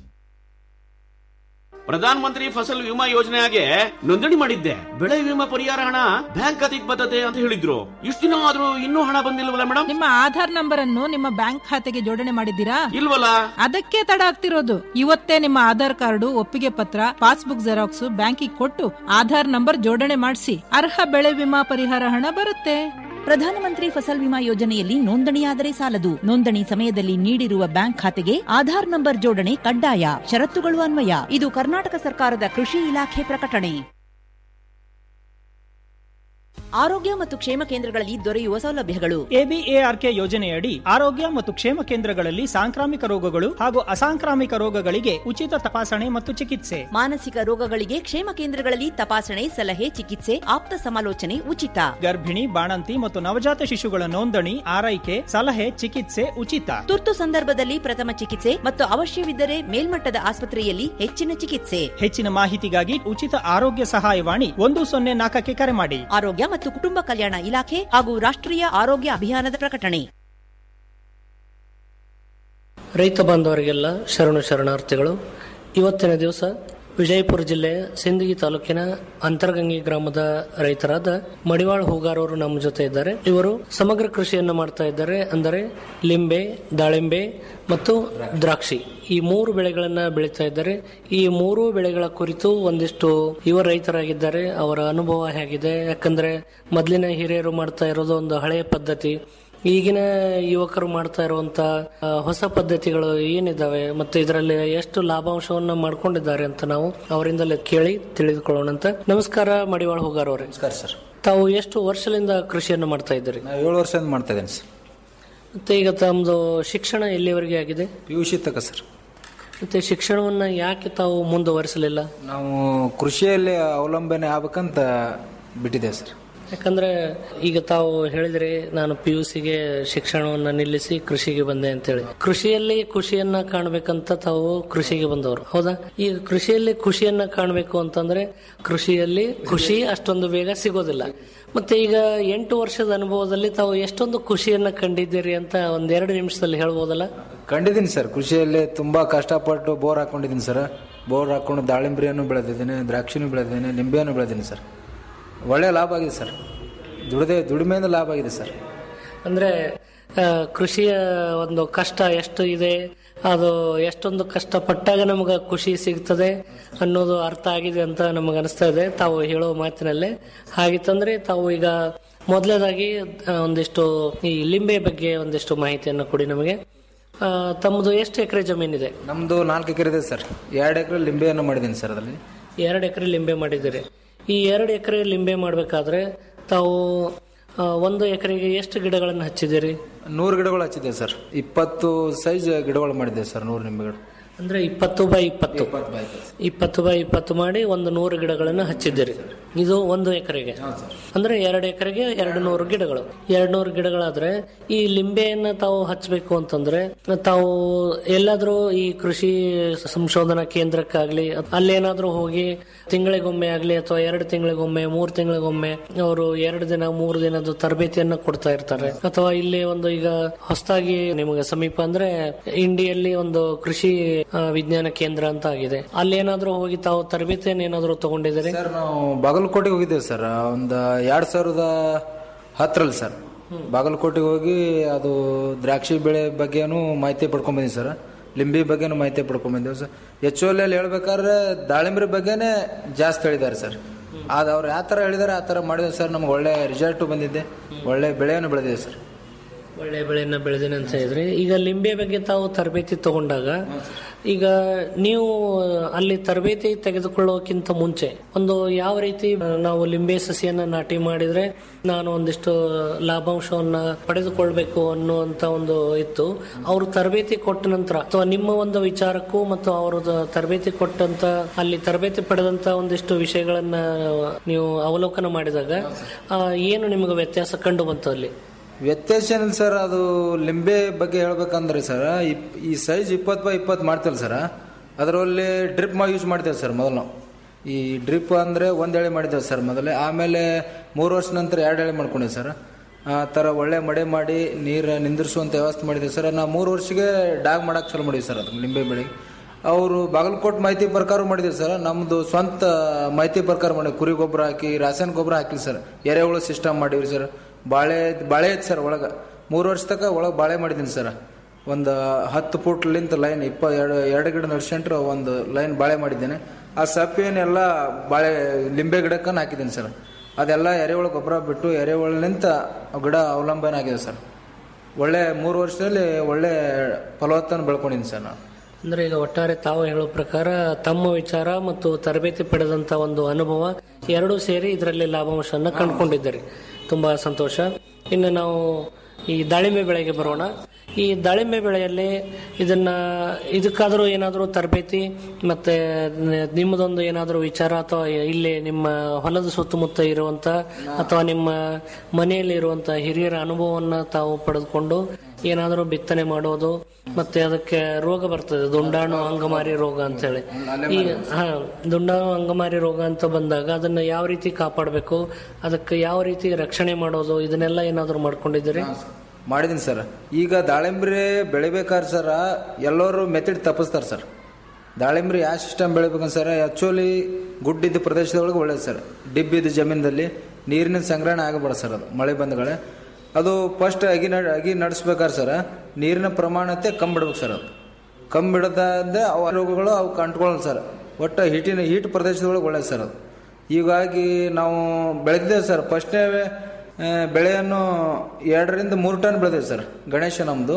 ಪ್ರಧಾನ ಮಂತ್ರಿ ಫಸಲ್ ವಿಮಾ ಯೋಜನೆಗೆ ನೋಂದಣಿ ಮಾಡಿದ್ದೆ ಬೆಳೆ ವಿಮಾ ಪರಿಹಾರ ಹಣ ಬ್ಯಾಂಕ್ ಖಾತೆಗೆ ಬರ್ತದೆ ಅಂತ ಹೇಳಿದ್ರು ಇಷ್ಟು ದಿನ ಆದ್ರೂ ಇನ್ನೂ ಹಣ ಬಂದಿಲ್ವಲ್ಲ ಮೇಡಮ್
ನಿಮ್ಮ ಆಧಾರ್ ನಂಬರ್ ಅನ್ನು ನಿಮ್ಮ ಬ್ಯಾಂಕ್ ಖಾತೆಗೆ ಜೋಡಣೆ ಮಾಡಿದ್ದೀರಾ
ಇಲ್ವಲ್ಲ
ಅದಕ್ಕೆ ತಡ ಆಗ್ತಿರೋದು ಇವತ್ತೇ ನಿಮ್ಮ ಆಧಾರ್ ಕಾರ್ಡು ಒಪ್ಪಿಗೆ ಪತ್ರ ಪಾಸ್ಬುಕ್ ಜೆರಾಕ್ಸ್ ಬ್ಯಾಂಕಿಗೆ ಕೊಟ್ಟು ಆಧಾರ್ ನಂಬರ್ ಜೋಡಣೆ ಮಾಡಿಸಿ ಅರ್ಹ ಬೆಳೆ ವಿಮಾ ಪರಿಹಾರ ಹಣ ಬರುತ್ತೆ
ಪ್ರಧಾನಮಂತ್ರಿ ಫಸಲ್ ವಿಮಾ ಯೋಜನೆಯಲ್ಲಿ ನೋಂದಣಿಯಾದರೆ ಸಾಲದು ನೋಂದಣಿ ಸಮಯದಲ್ಲಿ ನೀಡಿರುವ ಬ್ಯಾಂಕ್ ಖಾತೆಗೆ ಆಧಾರ್ ನಂಬರ್ ಜೋಡಣೆ ಕಡ್ಡಾಯ ಷರತ್ತುಗಳು ಅನ್ವಯ ಇದು ಕರ್ನಾಟಕ ಸರ್ಕಾರದ ಕೃಷಿ ಇಲಾಖೆ ಪ್ರಕಟಣೆ ಆರೋಗ್ಯ ಮತ್ತು ಕ್ಷೇಮ ಕೇಂದ್ರಗಳಲ್ಲಿ ದೊರೆಯುವ ಸೌಲಭ್ಯಗಳು
ಎಬಿಎಆರ್ಕೆ ಯೋಜನೆಯಡಿ ಆರೋಗ್ಯ ಮತ್ತು ಕ್ಷೇಮ ಕೇಂದ್ರಗಳಲ್ಲಿ ಸಾಂಕ್ರಾಮಿಕ ರೋಗಗಳು ಹಾಗೂ ಅಸಾಂಕ್ರಾಮಿಕ ರೋಗಗಳಿಗೆ ಉಚಿತ ತಪಾಸಣೆ ಮತ್ತು ಚಿಕಿತ್ಸೆ
ಮಾನಸಿಕ ರೋಗಗಳಿಗೆ ಕ್ಷೇಮ ಕೇಂದ್ರಗಳಲ್ಲಿ ತಪಾಸಣೆ ಸಲಹೆ ಚಿಕಿತ್ಸೆ ಆಪ್ತ ಸಮಾಲೋಚನೆ ಉಚಿತ
ಗರ್ಭಿಣಿ ಬಾಣಂತಿ ಮತ್ತು ನವಜಾತ ಶಿಶುಗಳ ನೋಂದಣಿ ಆರೈಕೆ ಸಲಹೆ ಚಿಕಿತ್ಸೆ ಉಚಿತ
ತುರ್ತು ಸಂದರ್ಭದಲ್ಲಿ ಪ್ರಥಮ ಚಿಕಿತ್ಸೆ ಮತ್ತು ಅವಶ್ಯವಿದ್ದರೆ ಮೇಲ್ಮಟ್ಟದ ಆಸ್ಪತ್ರೆಯಲ್ಲಿ ಹೆಚ್ಚಿನ ಚಿಕಿತ್ಸೆ
ಹೆಚ್ಚಿನ ಮಾಹಿತಿಗಾಗಿ ಉಚಿತ ಆರೋಗ್ಯ ಸಹಾಯವಾಣಿ ಒಂದು ಸೊನ್ನೆ ನಾಲ್ಕಕ್ಕೆ ಕರೆ ಮಾಡಿ
ಆರೋಗ್ಯ ಮತ್ತು ಕುಟುಂಬ ಕಲ್ಯಾಣ ಇಲಾಖೆ ಹಾಗೂ ರಾಷ್ಟ್ರೀಯ ಆರೋಗ್ಯ ಅಭಿಯಾನದ ಪ್ರಕಟಣೆ
ರೈತ ಬಾಂಧವರಿಗೆಲ್ಲ ಶರಣು ಶರಣಾರ್ಥಿಗಳು ಇವತ್ತಿನ ದಿವಸ ವಿಜಯಪುರ ಜಿಲ್ಲೆಯ ಸಿಂದಗಿ ತಾಲೂಕಿನ ಅಂತರಗಂಗಿ ಗ್ರಾಮದ ರೈತರಾದ ಮಡಿವಾಳ ಹೂಗಾರವರು ನಮ್ಮ ಜೊತೆ ಇದ್ದಾರೆ ಇವರು ಸಮಗ್ರ ಕೃಷಿಯನ್ನು ಮಾಡ್ತಾ ಇದ್ದಾರೆ ಅಂದರೆ ಲಿಂಬೆ ದಾಳಿಂಬೆ ಮತ್ತು ದ್ರಾಕ್ಷಿ ಈ ಮೂರು ಬೆಳೆಗಳನ್ನ ಬೆಳೀತಾ ಇದ್ದಾರೆ ಈ ಮೂರು ಬೆಳೆಗಳ ಕುರಿತು ಒಂದಿಷ್ಟು ಯುವ ರೈತರಾಗಿದ್ದಾರೆ ಅವರ ಅನುಭವ ಹೇಗಿದೆ ಯಾಕಂದ್ರೆ ಮೊದಲಿನ ಹಿರಿಯರು ಮಾಡ್ತಾ ಇರೋದು ಒಂದು ಹಳೆಯ ಪದ್ಧತಿ ಈಗಿನ ಯುವಕರು ಮಾಡ್ತಾ ಇರುವಂತ ಆ, ಹೊಸ ಪದ್ಧತಿಗಳು ಏನಿದಾವೆ ಮತ್ತೆ ಇದರಲ್ಲಿ ಎಷ್ಟು ಲಾಭಾಂಶವನ್ನ ಮಾಡ್ಕೊಂಡಿದ್ದಾರೆ ಅಂತ ನಾವು ಅವರಿಂದಲೇ ಕೇಳಿ ತಿಳಿದುಕೊಳ್ಳೋಣ ಅಂತ ನಮಸ್ಕಾರ ಮಡಿವಾಳ ಹೋಗಾರ್ ಅವರೇ
ನಮಸ್ಕಾರ ಸರ್
ತಾವು ಎಷ್ಟು ವರ್ಷದಿಂದ ಕೃಷಿಯನ್ನು ಮಾಡ್ತಾ ಇದ್ದೀರಿ
ನಾವು ಏಳು ವರ್ಷದಿಂದ ಮಾಡ್ತಾ ಇದ್ದೇನೆ ಸರ್
ಮತ್ತೆ ಈಗ ತಮ್ಮದು ಶಿಕ್ಷಣ ಎಲ್ಲಿವರೆಗೆ ಆಗಿದೆ
ಪಿ ಯು ಸಿ ತಕ ಸರ್
ಮತ್ತೆ ಶಿಕ್ಷಣವನ್ನ ಯಾಕೆ ತಾವು ಮುಂದುವರಿಸಲಿಲ್ಲ
ನಾವು ಕೃಷಿಯಲ್ಲಿ ಅವಲಂಬನೆ ಆಗ್ಬೇಕಂತ ಬಿಟ್ಟಿದ್ದೇವೆ ಸರ್
ಯಾಕಂದ್ರೆ ಈಗ ತಾವು ಹೇಳಿದ್ರಿ ನಾನು ಪಿ ಯು ಸಿಗೆ ಶಿಕ್ಷಣವನ್ನ ನಿಲ್ಲಿಸಿ ಕೃಷಿಗೆ ಬಂದೆ ಅಂತೇಳಿ ಕೃಷಿಯಲ್ಲಿ ಖುಷಿಯನ್ನ ಕಾಣ್ಬೇಕಂತ ತಾವು ಕೃಷಿಗೆ ಬಂದವರು ಹೌದಾ ಈಗ ಕೃಷಿಯಲ್ಲಿ ಖುಷಿಯನ್ನ ಕಾಣ್ಬೇಕು ಅಂತಂದ್ರೆ ಕೃಷಿಯಲ್ಲಿ ಖುಷಿ ಅಷ್ಟೊಂದು ಬೇಗ ಸಿಗೋದಿಲ್ಲ ಮತ್ತೆ ಈಗ ಎಂಟು ವರ್ಷದ ಅನುಭವದಲ್ಲಿ ತಾವು ಎಷ್ಟೊಂದು ಖುಷಿಯನ್ನ ಕಂಡಿದ್ದೀರಿ ಅಂತ ಒಂದೆರಡು ನಿಮಿಷದಲ್ಲಿ ಹೇಳ್ಬೋದಲ್ಲ
ಕಂಡಿದ್ದೀನಿ ಸರ್ ಕೃಷಿಯಲ್ಲಿ ತುಂಬಾ ಕಷ್ಟಪಟ್ಟು ಬೋರ್ ಹಾಕೊಂಡಿದ್ದೀನಿ ಸರ್ ಬೋರ್ ಹಾಕೊಂಡು ದಾಳಿಂಬ್ರಿಯನ್ನು ಬೆಳೆದಿದ್ದೀನಿ ದ್ರಾಕ್ಷಿನೂ ಬೆಳೆದಿದ್ದೀನಿ ನಿಂಬೆಯನ್ನು ಬೆಳೆದಿದ್ದೀನಿ ಸರ್ ಒಳ್ಳೆ ಲಾಭ ಆಗಿದೆ ಸರ್ ದುಡಿದೆ ದುಡಿಮೆಯಿಂದ ಲಾಭ ಆಗಿದೆ ಸರ್
ಅಂದ್ರೆ ಆ, ಕೃಷಿಯ ಒಂದು ಕಷ್ಟ ಎಷ್ಟು ಇದೆ ಅದು ಎಷ್ಟೊಂದು ಕಷ್ಟಪಟ್ಟಾಗ ನಮಗೆ ಖುಷಿ ಸಿಗ್ತದೆ ಅನ್ನೋದು ಅರ್ಥ ಆಗಿದೆ ಅಂತ ನಮಗೆ ಅನಿಸ್ತಾ ಇದೆ ತಾವು ಹೇಳೋ ಮಾತಿನಲ್ಲೇ ಹಾಗಿತ್ತಂದ್ರೆ ತಾವು ಈಗ ಮೊದಲನೇದಾಗಿ ಆ, ಒಂದಿಷ್ಟು ಈ ಲಿಂಬೆ ಬಗ್ಗೆ ಒಂದಿಷ್ಟು ಮಾಹಿತಿಯನ್ನು ಕೊಡಿ ನಮಗೆ ಆ, ತಮ್ಮದು ಎಷ್ಟು ಎಕರೆ ಜಮೀನಿದೆ
ನಮ್ದು ನಾಲ್ಕು ಎಕರೆ ಇದೆ ಸರ್ ಎರಡು ಎಕರೆ ಲಿಂಬೆಯನ್ನು ಮಾಡಿದ್ದೀನಿ ಸರ್ ಅದರಲ್ಲಿ
ಎರಡು ಎಕರೆ ಲಿಂಬೆ ಮಾಡಿದ್ದೀರಿ ಈ ಎರಡು ಎಕರೆ ಲಿಂಬೆ ಮಾಡಬೇಕಾದ್ರೆ ತಾವು ಆ, ಒಂದು ಎಕರೆಗೆ ಎಷ್ಟು ಗಿಡಗಳನ್ನು ಹಚ್ಚಿದ್ದೀರಿ
ನೂರು ಗಿಡಗಳು ಹಚ್ಚಿದೆ ಸರ್ ಇಪ್ಪತ್ತು ಸೈಜ್ ಗಿಡಗಳು ಮಾಡಿದೆ ಸರ್ ನೂರು ನಿಂಬೆಗಳು
ಅಂದ್ರೆ ಇಪ್ಪತ್ತು ಬೈ ಇಪ್ಪತ್ತು ಇಪ್ಪತ್ತು ಬೈ ಇಪ್ಪತ್ತು ಮಾಡಿ ಒಂದು ನೂರು ಗಿಡಗಳನ್ನು ಹಚ್ಚಿದ್ದೀರಿ ಇದು ಒಂದು ಎಕರೆಗೆ ಅಂದ್ರೆ ಎರಡು ಎಕರೆಗೆ ಎರಡು ನೂರು ಗಿಡಗಳು ಎರಡು ನೂರು ಗಿಡಗಳಾದ್ರೆ ಈ ಲಿಂಬೆಯನ್ನ ತಾವು ಹಚ್ಚಬೇಕು ಅಂತಂದ್ರೆ ತಾವು ಎಲ್ಲಾದ್ರೂ ಈ ಕೃಷಿ ಸಂಶೋಧನಾ ಕೇಂದ್ರಕ್ಕಾಗ್ಲಿ ಅಲ್ಲೇನಾದ್ರೂ ಹೋಗಿ ತಿಂಗಳಿಗೊಮ್ಮೆ ಆಗ್ಲಿ ಅಥವಾ ಎರಡು ತಿಂಗಳಿಗೊಮ್ಮೆ ಮೂರು ತಿಂಗಳಿಗೊಮ್ಮೆ ಅವರು ಎರಡು ದಿನ ಮೂರು ದಿನದ ತರಬೇತಿಯನ್ನ ಕೊಡ್ತಾ ಇರ್ತಾರೆ ಅಥವಾ ಇಲ್ಲಿ ಒಂದು ಈಗ ಹೊಸದಾಗಿ ನಿಮಗೆ ಸಮೀಪ ಅಂದ್ರೆ ಇಂಡಿಯಲ್ಲಿ ಒಂದು ಕೃಷಿ ಆ, ವಿಜ್ಞಾನ ಕೇಂದ್ರ ಅಂತ ಆಗಿದೆ ಅಲ್ಲೇನಾದ್ರೂ ಹೋಗಿ ತಾವು ತರಬೇತಿಯನ್ನು ಏನಾದ್ರೂ ತಗೊಂಡಿದ್ದೀರಿ
ಸರ್ ನಾವು ಬಾಗಲಕೋಟೆಗೆ ಹೋಗಿದ್ದೇವೆ ಸರ್ ಒಂದು ಎರಡ್ ಸಾವಿರದ ಹತ್ತರಲ್ಲಿ ಸರ್ ಬಾಗಲಕೋಟೆಗೆ ಹೋಗಿ ಅದು ದ್ರಾಕ್ಷಿ ಬೆಳೆ ಬಗ್ಗೆನೂ ಮಾಹಿತಿ ಪಡ್ಕೊಂಡ್ ಬಂದೀವಿ ಸರ್ ಲಿಂಬಿ ಬಗ್ಗೆನೂ ಮಾಹಿತಿ ಪಡ್ಕೊಂಡ್ ಬಂದೀವಿ ಸರ್ ಎಚ್ ಓ ಹೇಳ್ಬೇಕಾದ್ರೆ ದಾಳಿಂಬ್ರಿ ಬಗ್ಗೆನೇ ಜಾಸ್ತಿ ಹೇಳಿದ್ದಾರೆ ಸರ್ ಅದು ಅವ್ರು ಯಾವ ಥರ ಹೇಳಿದಾರೆ ಆ ಥರ ಮಾಡಿದೆ ಸರ್ ನಮ್ಗೆ ಒಳ್ಳೆ ರಿಸಲ್ಟು ಬಂದಿದೆ ಒಳ್ಳೆ ಬೆಳೆಯನ್ನು ಬೆಳೆದಿದೆ ಸರ್
ಒಳ್ಳೆ ಬೆಳೆಯನ್ನ ಬೆಳೆದಿನ ಅಂತ ಹೇಳಿದ್ರಿ ಈಗ ಲಿಂಬೆ ಬಗ್ಗೆ ತಾವು ತರಬೇತಿ ತಗೊಂಡಾಗ ಈಗ ನೀವು ಅಲ್ಲಿ ತರಬೇತಿ ತೆಗೆದುಕೊಳ್ಳೋಕ್ಕಿಂತ ಮುಂಚೆ ಒಂದು ಯಾವ ರೀತಿ ನಾವು ಲಿಂಬೆ ಸಸಿಯನ್ನ ನಾಟಿ ಮಾಡಿದ್ರೆ ನಾನು ಒಂದಿಷ್ಟು ಲಾಭಾಂಶವನ್ನ ಪಡೆದುಕೊಳ್ಬೇಕು ಅನ್ನುವಂತ ಒಂದು ಇತ್ತು ಅವರು ತರಬೇತಿ ಕೊಟ್ಟ ನಂತರ ಅಥವಾ ನಿಮ್ಮ ಒಂದು ವಿಚಾರಕ್ಕೂ ಮತ್ತು ಅವರು ತರಬೇತಿ ಕೊಟ್ಟಂತ ಅಲ್ಲಿ ತರಬೇತಿ ಪಡೆದಂತ ಒಂದಿಷ್ಟು ವಿಷಯಗಳನ್ನ ನೀವು ಅವಲೋಕನ ಮಾಡಿದಾಗ ಆ, ಏನು ನಿಮಗೆ ವ್ಯತ್ಯಾಸ ಕಂಡು ಬಂತು ಅಲ್ಲಿ
ವ್ಯತ್ಯಾಸ ಏನಿಲ್ಲ ಸರ್ ಅದು ಲಿಂಬೆ ಬಗ್ಗೆ ಹೇಳ್ಬೇಕಂದ್ರೆ ಸರ್ ಇಪ್- ಈ ಸೈಜ್ ಇಪ್ಪತ್ತು ಬೈ ಇಪ್ಪತ್ತು ಮಾಡ್ತೀವಲ್ಲ ಸರ್ ಅದರಲ್ಲಿ ಡ್ರಿಪ್ ಮಾಡಿ ಯೂಸ್ ಮಾಡ್ತೇವೆ ಸರ್ ಮೊದಲು ನಾವು ಈ ಡ್ರಿಪ್ ಅಂದರೆ ಒಂದು ಎಳೆ ಮಾಡಿದ್ದೇವೆ ಸರ್ ಮೊದಲೇ ಆಮೇಲೆ ಮೂರು ವರ್ಷ ನಂತರ ಎರಡು ಎಳೆ ಮಾಡ್ಕೊಂಡಿದ್ದೆ ಸರ್ ಆ ಥರ ಒಳ್ಳೆ ಮಡೆ ಮಾಡಿ ನೀರು ನಿಂದಿರಿಸುವಂಥ ವ್ಯವಸ್ಥೆ ಮಾಡಿದ್ದೇವೆ ಸರ್ ನಾವು ಮೂರು ವರ್ಷಕ್ಕೆ ಡಾಗ್ ಮಾಡಕ್ಕೆ ಚಾಲು ಮಾಡಿದ್ವಿ ಸರ್ ಅದು ಲಿಂಬೆ ಬೆಳೆಗೆ ಅವರು ಬಾಗಲಕೋಟ್ ಮಾಹಿತಿ ಪ್ರಕಾರ ಮಾಡಿದ್ದೀವಿ ಸರ್ ನಮ್ಮದು ಸ್ವಂತ ಮಾಹಿತಿ ಪ್ರಕಾರ ಮಾಡಿ ಕುರಿ ಗೊಬ್ಬರ ಹಾಕಿ ರಾಸಾಯನಿಕ ಗೊಬ್ಬರ ಹಾಕಿಲ್ಲ ಸರ್ ಎರೆಹುಳು ಸಿಸ್ಟಮ್ ಮಾಡಿವ್ರಿ ಸರ್ ಬಾಳೆ ಬಾಳೆ ಐತೆ ಸರ್ ಒಳಗೆ ಮೂರು ವರ್ಷ ತನಕ ಒಳಗೆ ಬಾಳೆ ಮಾಡಿದ್ದೀನಿ ಸರ್ ಒಂದು ಹತ್ತು ಫುಟ್ಲಿಂತ ಲೈನ್ ಇಪ್ಪ ಎರಡು ಎರಡು ಗಿಡ ನಡ್ಸ್ಕೊಂಡ್ರೆ ಒಂದು ಲೈನ್ ಬಾಳೆ ಮಾಡಿದ್ದೇನೆ ಆ ಸಪ್ಪೇನೆಲ್ಲ ಬಾಳೆ ಲಿಂಬೆ ಗಿಡಕ್ಕನ್ನು ಹಾಕಿದ್ದೀನಿ ಸರ್ ಅದೆಲ್ಲ ಎರೆಹುಳು ಗೊಬ್ಬರ ಬಿಟ್ಟು ಎರೆಹುಳಿನಿಂದ ಗಿಡ ಅವಲಂಬನೆ ಆಗಿದೆ ಸರ್ ಒಳ್ಳೆ ಮೂರು ವರ್ಷದಲ್ಲಿ ಒಳ್ಳೆ ಫಲವತ್ತನ್ನು ಬೆಳ್ಕೊಂಡಿದ್ದೀನಿ ಸರ್ ನಾನು
ಅಂದ್ರೆ ಈಗ ಒಟ್ಟಾರೆ ತಾವು ಹೇಳೋ ಪ್ರಕಾರ ತಮ್ಮ ವಿಚಾರ ಮತ್ತು ತರಬೇತಿ ಪಡೆದಂತ ಒಂದು ಅನುಭವ ಎರಡೂ ಸೇರಿ ಇದರಲ್ಲಿ ಲಾಭಾಂಶವನ್ನ ಕಂಡುಕೊಂಡಿದ್ದಾರೆ ತುಂಬಾ ಸಂತೋಷ ಇನ್ನು ನಾವು ಈ ದಾಳಿಂಬೆ ಬೆಳೆಗೆ ಬರೋಣ ಈ ದಾಳಿಂಬೆ ಬೆಳೆಯಲ್ಲಿ ಇದನ್ನ ಇದಕ್ಕಾದರೂ ಏನಾದರೂ ತರಬೇತಿ ಮತ್ತೆ ನಿಮ್ಮದೊಂದು ಏನಾದರೂ ವಿಚಾರ ಅಥವಾ ಇಲ್ಲಿ ನಿಮ್ಮ ಹೊಲದ ಸುತ್ತಮುತ್ತ ಇರುವಂತ ಅಥವಾ ನಿಮ್ಮ ಮನೆಯಲ್ಲಿ ಇರುವಂತ ಹಿರಿಯರ ಅನುಭವವನ್ನ ತಾವು ಪಡೆದುಕೊಂಡು ಏನಾದರೂ ಬಿತ್ತನೆ ಮಾಡೋದು ಮತ್ತೆ ಅದಕ್ಕೆ ರೋಗ ಬರ್ತದೆ ದುಂಡಾಣು ಅಂಗಮಾರಿ ರೋಗ ಅಂತ ಹೇಳಿ ಈ ಹಾ ದುಂಡಾಣು ಅಂಗಮಾರಿ ರೋಗ ಅಂತ ಬಂದಾಗ ಅದನ್ನ ಯಾವ ರೀತಿ ಕಾಪಾಡಬೇಕು ಅದಕ್ಕೆ ಯಾವ ರೀತಿ ರಕ್ಷಣೆ ಮಾಡೋದು ಇದನ್ನೆಲ್ಲ ಏನಾದರೂ ಮಾಡ್ಕೊಂಡಿದ್ದೀರಿ
ಮಾಡಿದ್ದೀನಿ ಸರ್ ಈಗ ದಾಳಿಂಬ್ರಿ ಬೆಳಿಬೇಕಾದ್ರೆ ಸರ್ ಎಲ್ಲರೂ ಮೆಥಡ್ ತಪ್ಪಿಸ್ತಾರೆ ಸರ್ ದಾಳಿಂಬ್ರಿ ಯಾವ ಸಿಸ್ಟಮ್ ಬೆಳಿಬೇಕಂತ ಸರ್ ಆ್ಯಕ್ಚುಲಿ ಗುಡ್ಡಿದ್ದ ಪ್ರದೇಶದೊಳಗೆ ಒಳ್ಳೇದು ಸರ್ ಡಿಬ್ಬಿದ್ದ ಜಮೀನಲ್ಲಿ ನೀರಿನ ಸಂಗ್ರಹಣೆ ಆಗಬೇಡ ಸರ್ ಅದು ಮಳೆ ಬಂದಗಳೇ ಅದು ಫಸ್ಟ್ ಅಗಿ ನಡ್ ಅಗಿ ನಡೆಸ್ಬೇಕಾದ್ರೆ ಸರ್ ನೀರಿನ ಪ್ರಮಾಣತೆ ಕಮ್ಮಿ ಬಿಡ್ಬೇಕು ಸರ್ ಅದು ಕಮ್ಮಿ ಬಿಡದಂದ್ರೆ ಅವು ರೋಗಗಳು ಅವು ಕಂಟ್ಕೊಳ್ಳಲ್ಲ ಸರ್ ಒಟ್ಟು ಹೀಟಿನ ಹೀಟ್ ಪ್ರದೇಶದೊಳಗೆ ಒಳ್ಳೇದು ಸರ್ ಅದು ಹೀಗಾಗಿ ನಾವು ಬೆಳೆದಿದ್ದೇವೆ ಸರ್ ಫಸ್ಟ್ನೇ ಬೆಳೆಯನ್ನು ಎರಡರಿಂದ ಮೂರು ಟನ್ ಬೆಳೆದಿದೆ ಸರ್ ಗಣೇಶ ನಮ್ಮದು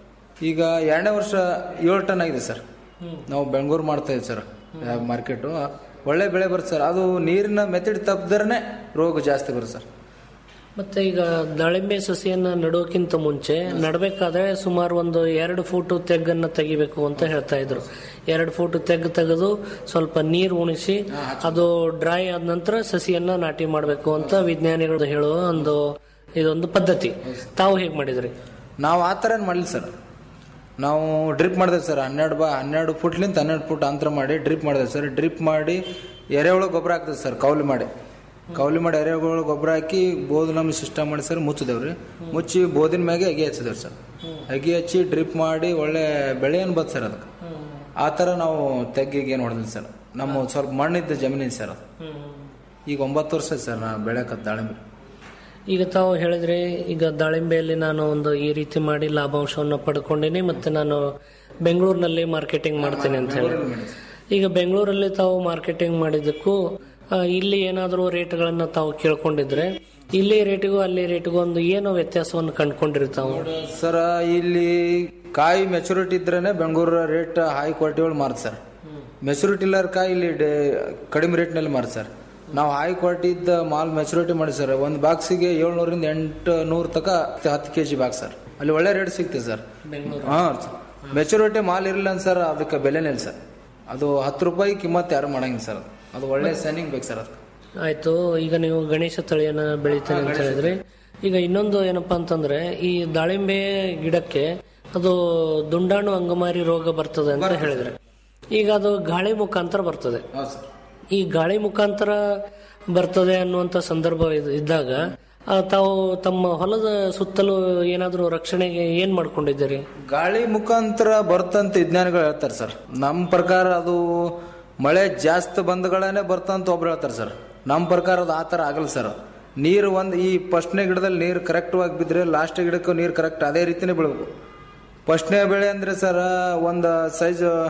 ಈಗ ಎರಡನೇ ವರ್ಷ ಏಳು ಟನ್ ಆಗಿದೆ ಸರ್ ನಾವು ಬೆಂಗಳೂರು ಮಾಡ್ತಾ ಇದ್ದೀವಿ ಸರ್ ಮಾರ್ಕೆಟು ಒಳ್ಳೆ ಬೆಳೆ ಬರುತ್ತೆ ಸರ್ ಅದು ನೀರಿನ ಮೆಥಡ್ ತಪ್ಪಿದ್ರೆ ರೋಗ ಜಾಸ್ತಿ ಬರುತ್ತೆ ಸರ್
ಮತ್ತೆ ಈಗ ದಾಳಿಂಬೆ ಸಸಿಯನ್ನ ನೆಡೋಕ್ಕಿಂತ ಮುಂಚೆ ನಡಬೇಕಾದ್ರೆ ಸುಮಾರು ಒಂದು ಎರಡು ಫೂಟ್ ತೆಗ್ಗನ್ನ ತೆಗಿಬೇಕು ಅಂತ ಹೇಳ್ತಾ ಇದ್ರು ಎರಡು ಫೂಟ್ ತೆಗ್ಗು ತೆಗೆದು ಸ್ವಲ್ಪ ನೀರು ಉಣಿಸಿ ಅದು ಡ್ರೈ ಆದ ನಂತರ ಸಸಿಯನ್ನ ನಾಟಿ ಮಾಡಬೇಕು ಅಂತ ವಿಜ್ಞಾನಿಗಳು ಹೇಳುವ ಒಂದು ಇದೊಂದು ಪದ್ಧತಿ ತಾವು ಹೇಗೆ ಮಾಡಿದ್ರಿ
ನಾವು ಆ ಥರ ಏನು ಮಾಡಲಿಲ್ಲ ಸರ್ ನಾವು ಡ್ರಿಪ್ ಮಾಡಿದೆ ಸರ್ ಹನ್ನೆರಡು ಬಾ ಹನ್ನೆರಡು ಫುಟ್ಲಿಂದ ಹನ್ನೆರಡು ಫುಟ್ ಅಂತರ ಮಾಡಿ ಡ್ರಿಪ್ ಮಾಡಿದೆ ಸರ್ ಡ್ರಿಪ್ ಮಾಡಿ ಎರೆಹುಳು ಗೊಬ್ಬರ ಹಾಕ್ತದೆ ಸರ್ ಕೌಲಿ ಮಾಡಿ ಕೌಲಿ ಮಾಡಿ ಎರೆಹುಳು ಗೊಬ್ಬರ ಹಾಕಿ ಬೋದು ನಮ್ಮ ಸಿಸ್ಟಮ್ ಮಾಡಿ ಸರ್ ಮುಚ್ಚಿದೇವ್ರಿ ಮುಚ್ಚಿ ಬೋದಿನ ಮ್ಯಾಗೆ ಅಗಿ ಹಚ್ಚಿದೇವ್ರಿ ಸರ್ ಅಗಿ ಹಚ್ಚಿ ಡ್ರಿಪ್ ಮಾಡಿ ಒಳ್ಳೆ ಬೆಳೆ ಏನು ಬತ್ತು ಸರ್ ಅದಕ್ಕೆ ಆ ಥರ ನಾವು ತೆಗ್ಗಿಗೆ ಏನು ಹೊಡೆದಿಲ್ಲ ಸರ್ ನಮ್ಮ ಸ್ವಲ್ಪ ಮಣ್ಣಿದ್ದ ಜಮೀನಿದೆ ಸರ್ ಅದು ಈಗ ಒಂಬತ್ತು ವರ್ಷ ಆಯ್ತು ಸರ್ ನಾ ಬೆಳೆಯಕ್ಕೆ ದಾಳಿಂಬೆ
ಈಗ ತಾವು ಹೇಳಿದ್ರೆ ಈಗ ದಾಳಿಂಬೆಯಲ್ಲಿ ನಾನು ಒಂದು ಈ ರೀತಿ ಮಾಡಿ ಲಾಭಾಂಶವನ್ನು ಪಡ್ಕೊಂಡಿನಿ ಮತ್ತೆ ನಾನು ಬೆಂಗಳೂರಿನಲ್ಲಿ ಮಾರ್ಕೆಟಿಂಗ್ ಮಾಡ್ತೇನೆ ಅಂತ ಹೇಳಿ ಈಗ ಬೆಂಗಳೂರಲ್ಲಿ ತಾವು ಮಾರ್ಕೆಟಿಂಗ್ ಮಾಡಿದ್ದಕ್ಕೂ ಆ, ಇಲ್ಲಿ ಏನಾದರೂ ರೇಟ್ಗಳನ್ನ ತಾವು ಕೇಳ್ಕೊಂಡಿದ್ರೆ ಇಲ್ಲಿ ರೇಟಿಗೂ ಅಲ್ಲಿ ರೇಟಿಗೂ ಒಂದು ಏನೋ ವ್ಯತ್ಯಾಸವನ್ನು ಕಂಡುಕೊಂಡಿರ್ತಾವೆ
ಸರ್ ಇಲ್ಲಿ ಕಾಯಿ ಮೆಚುರಿಟಿ ಇದ್ರೇನೆ ಬೆಂಗಳೂರು ರೇಟ್ ಹೈ ಕ್ವಾಲಿಟಿ ಒಳಗೆ ಮಾರ್ತ ಸರ್ ಮೆಚುರಿಟಿ ಇಲ್ಲರ ಕಾಯಿ ಇಲ್ಲಿ ಡೇ- ಕಡಿಮೆ ರೇಟ್ನಲ್ಲಿ ಮಾರ್ತ ಸರ್ ನಾವು ಹೈ ಕ್ವಾಲಿಟಿ ಇದ್ದ ಮಾಲ್ ಮೆಚುರಿಟಿ ಮಾಡಿ ಸರ್ ಒಂದು ಬಾಕ್ಸಿಗೆ ಏಳ್ನೂರಿಂದ ಎಂಟು ನೂರು ತಕ ಹತ್ತು ಕೆ ಜಿ ಬಾಕ್ಸ್ ಸರ್ ಅಲ್ಲಿ ಒಳ್ಳೆ ರೇಟ್ ಸಿಗ್ತದೆ ಸರ್ ಹಾಂ ಮೆಚುರಿಟಿ ಮಾಲ್ ಇರಲಿಲ್ಲ ಅಂತ ಸರ್ ಅದಕ್ಕೆ ಬೆಲೆನೇ ಇಲ್ಲ ಸರ್ ಅದು ಹತ್ತು ರೂಪಾಯಿ ಕಿಮ್ಮತ್ತು ಯಾರು ಮಾಡಂಗಿಲ್ಲ ಸರ್ ಅದು. ಅದು ಒಳ್ಳೆ ಸೈನಿಂಗ್ ಬೇಕು ಸರ್ ಅದಕ್ಕೆ
ಆಯ್ತು ಈಗ ನೀವು ಗಣೇಶ ತಳಿಯನ್ನ ಬೆಳಿತೇನೆ ಅಂತ ಹೇಳಿದ್ರಿ ಈಗ ಇನ್ನೊಂದು ಏನಪ್ಪಾ ಅಂತಂದ್ರೆ ಈ ದಾಳಿಂಬೆ ಗಿಡಕ್ಕೆ ಅದು ದುಂಡಾಣು ಅಂಗಮಾರಿ ರೋಗ ಬರ್ತದೆ ಅಂತ ಹೇಳಿದ್ರೆ ಈಗ ಅದು ಗಾಳಿ ಮುಖಾಂತರ ಬರ್ತದೆ ಈ ಗಾಳಿ ಮುಖಾಂತರ ಬರ್ತದೆ ಅನ್ನುವಂತ ಸಂದರ್ಭ ಇದ್- ಇದ್ದಾಗ ಆ, ತಾವು ತಮ್ಮ ಹೊಲದ ಸುತ್ತಲೂ ಏನಾದರೂ ರಕ್ಷಣೆಗೆ ಏನ್ ಮಾಡ್ಕೊಂಡಿದ್ದೀರಿ
ಗಾಳಿ ಮುಖಾಂತರ ಬರ್ತಂತ ವಿಜ್ಞಾನಿಗಳು ಹೇಳ್ತಾರೆ ಸರ್ ನಮ್ಮ ಪ್ರಕಾರ ಅದು ಮಳೆ ಜಾಸ್ತಿ ಬಂದಗಳೇ ಬರ್ತಂತ ಒಬ್ರು ಹೇಳ್ತಾರೆ ಸರ್ ನಮ್ಮ ಪ್ರಕಾರ ಅದು ಆ ಥರ ಆಗಲ್ಲ ಸರ್ ನೀರು ಒಂದು ಈ ಫಸ್ಟ್ನೇ ಗಿಡದಲ್ಲಿ ನೀರು ಕರೆಕ್ಟ್ವಾಗಿ ಬಿದ್ದರೆ ಲಾಸ್ಟ್ ಗಿಡಕ್ಕೂ ನೀರು ಕರೆಕ್ಟ್ ಅದೇ ರೀತಿನೇ ಬೀಳಬೇಕು ಫಸ್ಟ್ನೇ ಬೆಳೆ ಅಂದರೆ ಸರ್ ಒಂದು ಸೈಜ್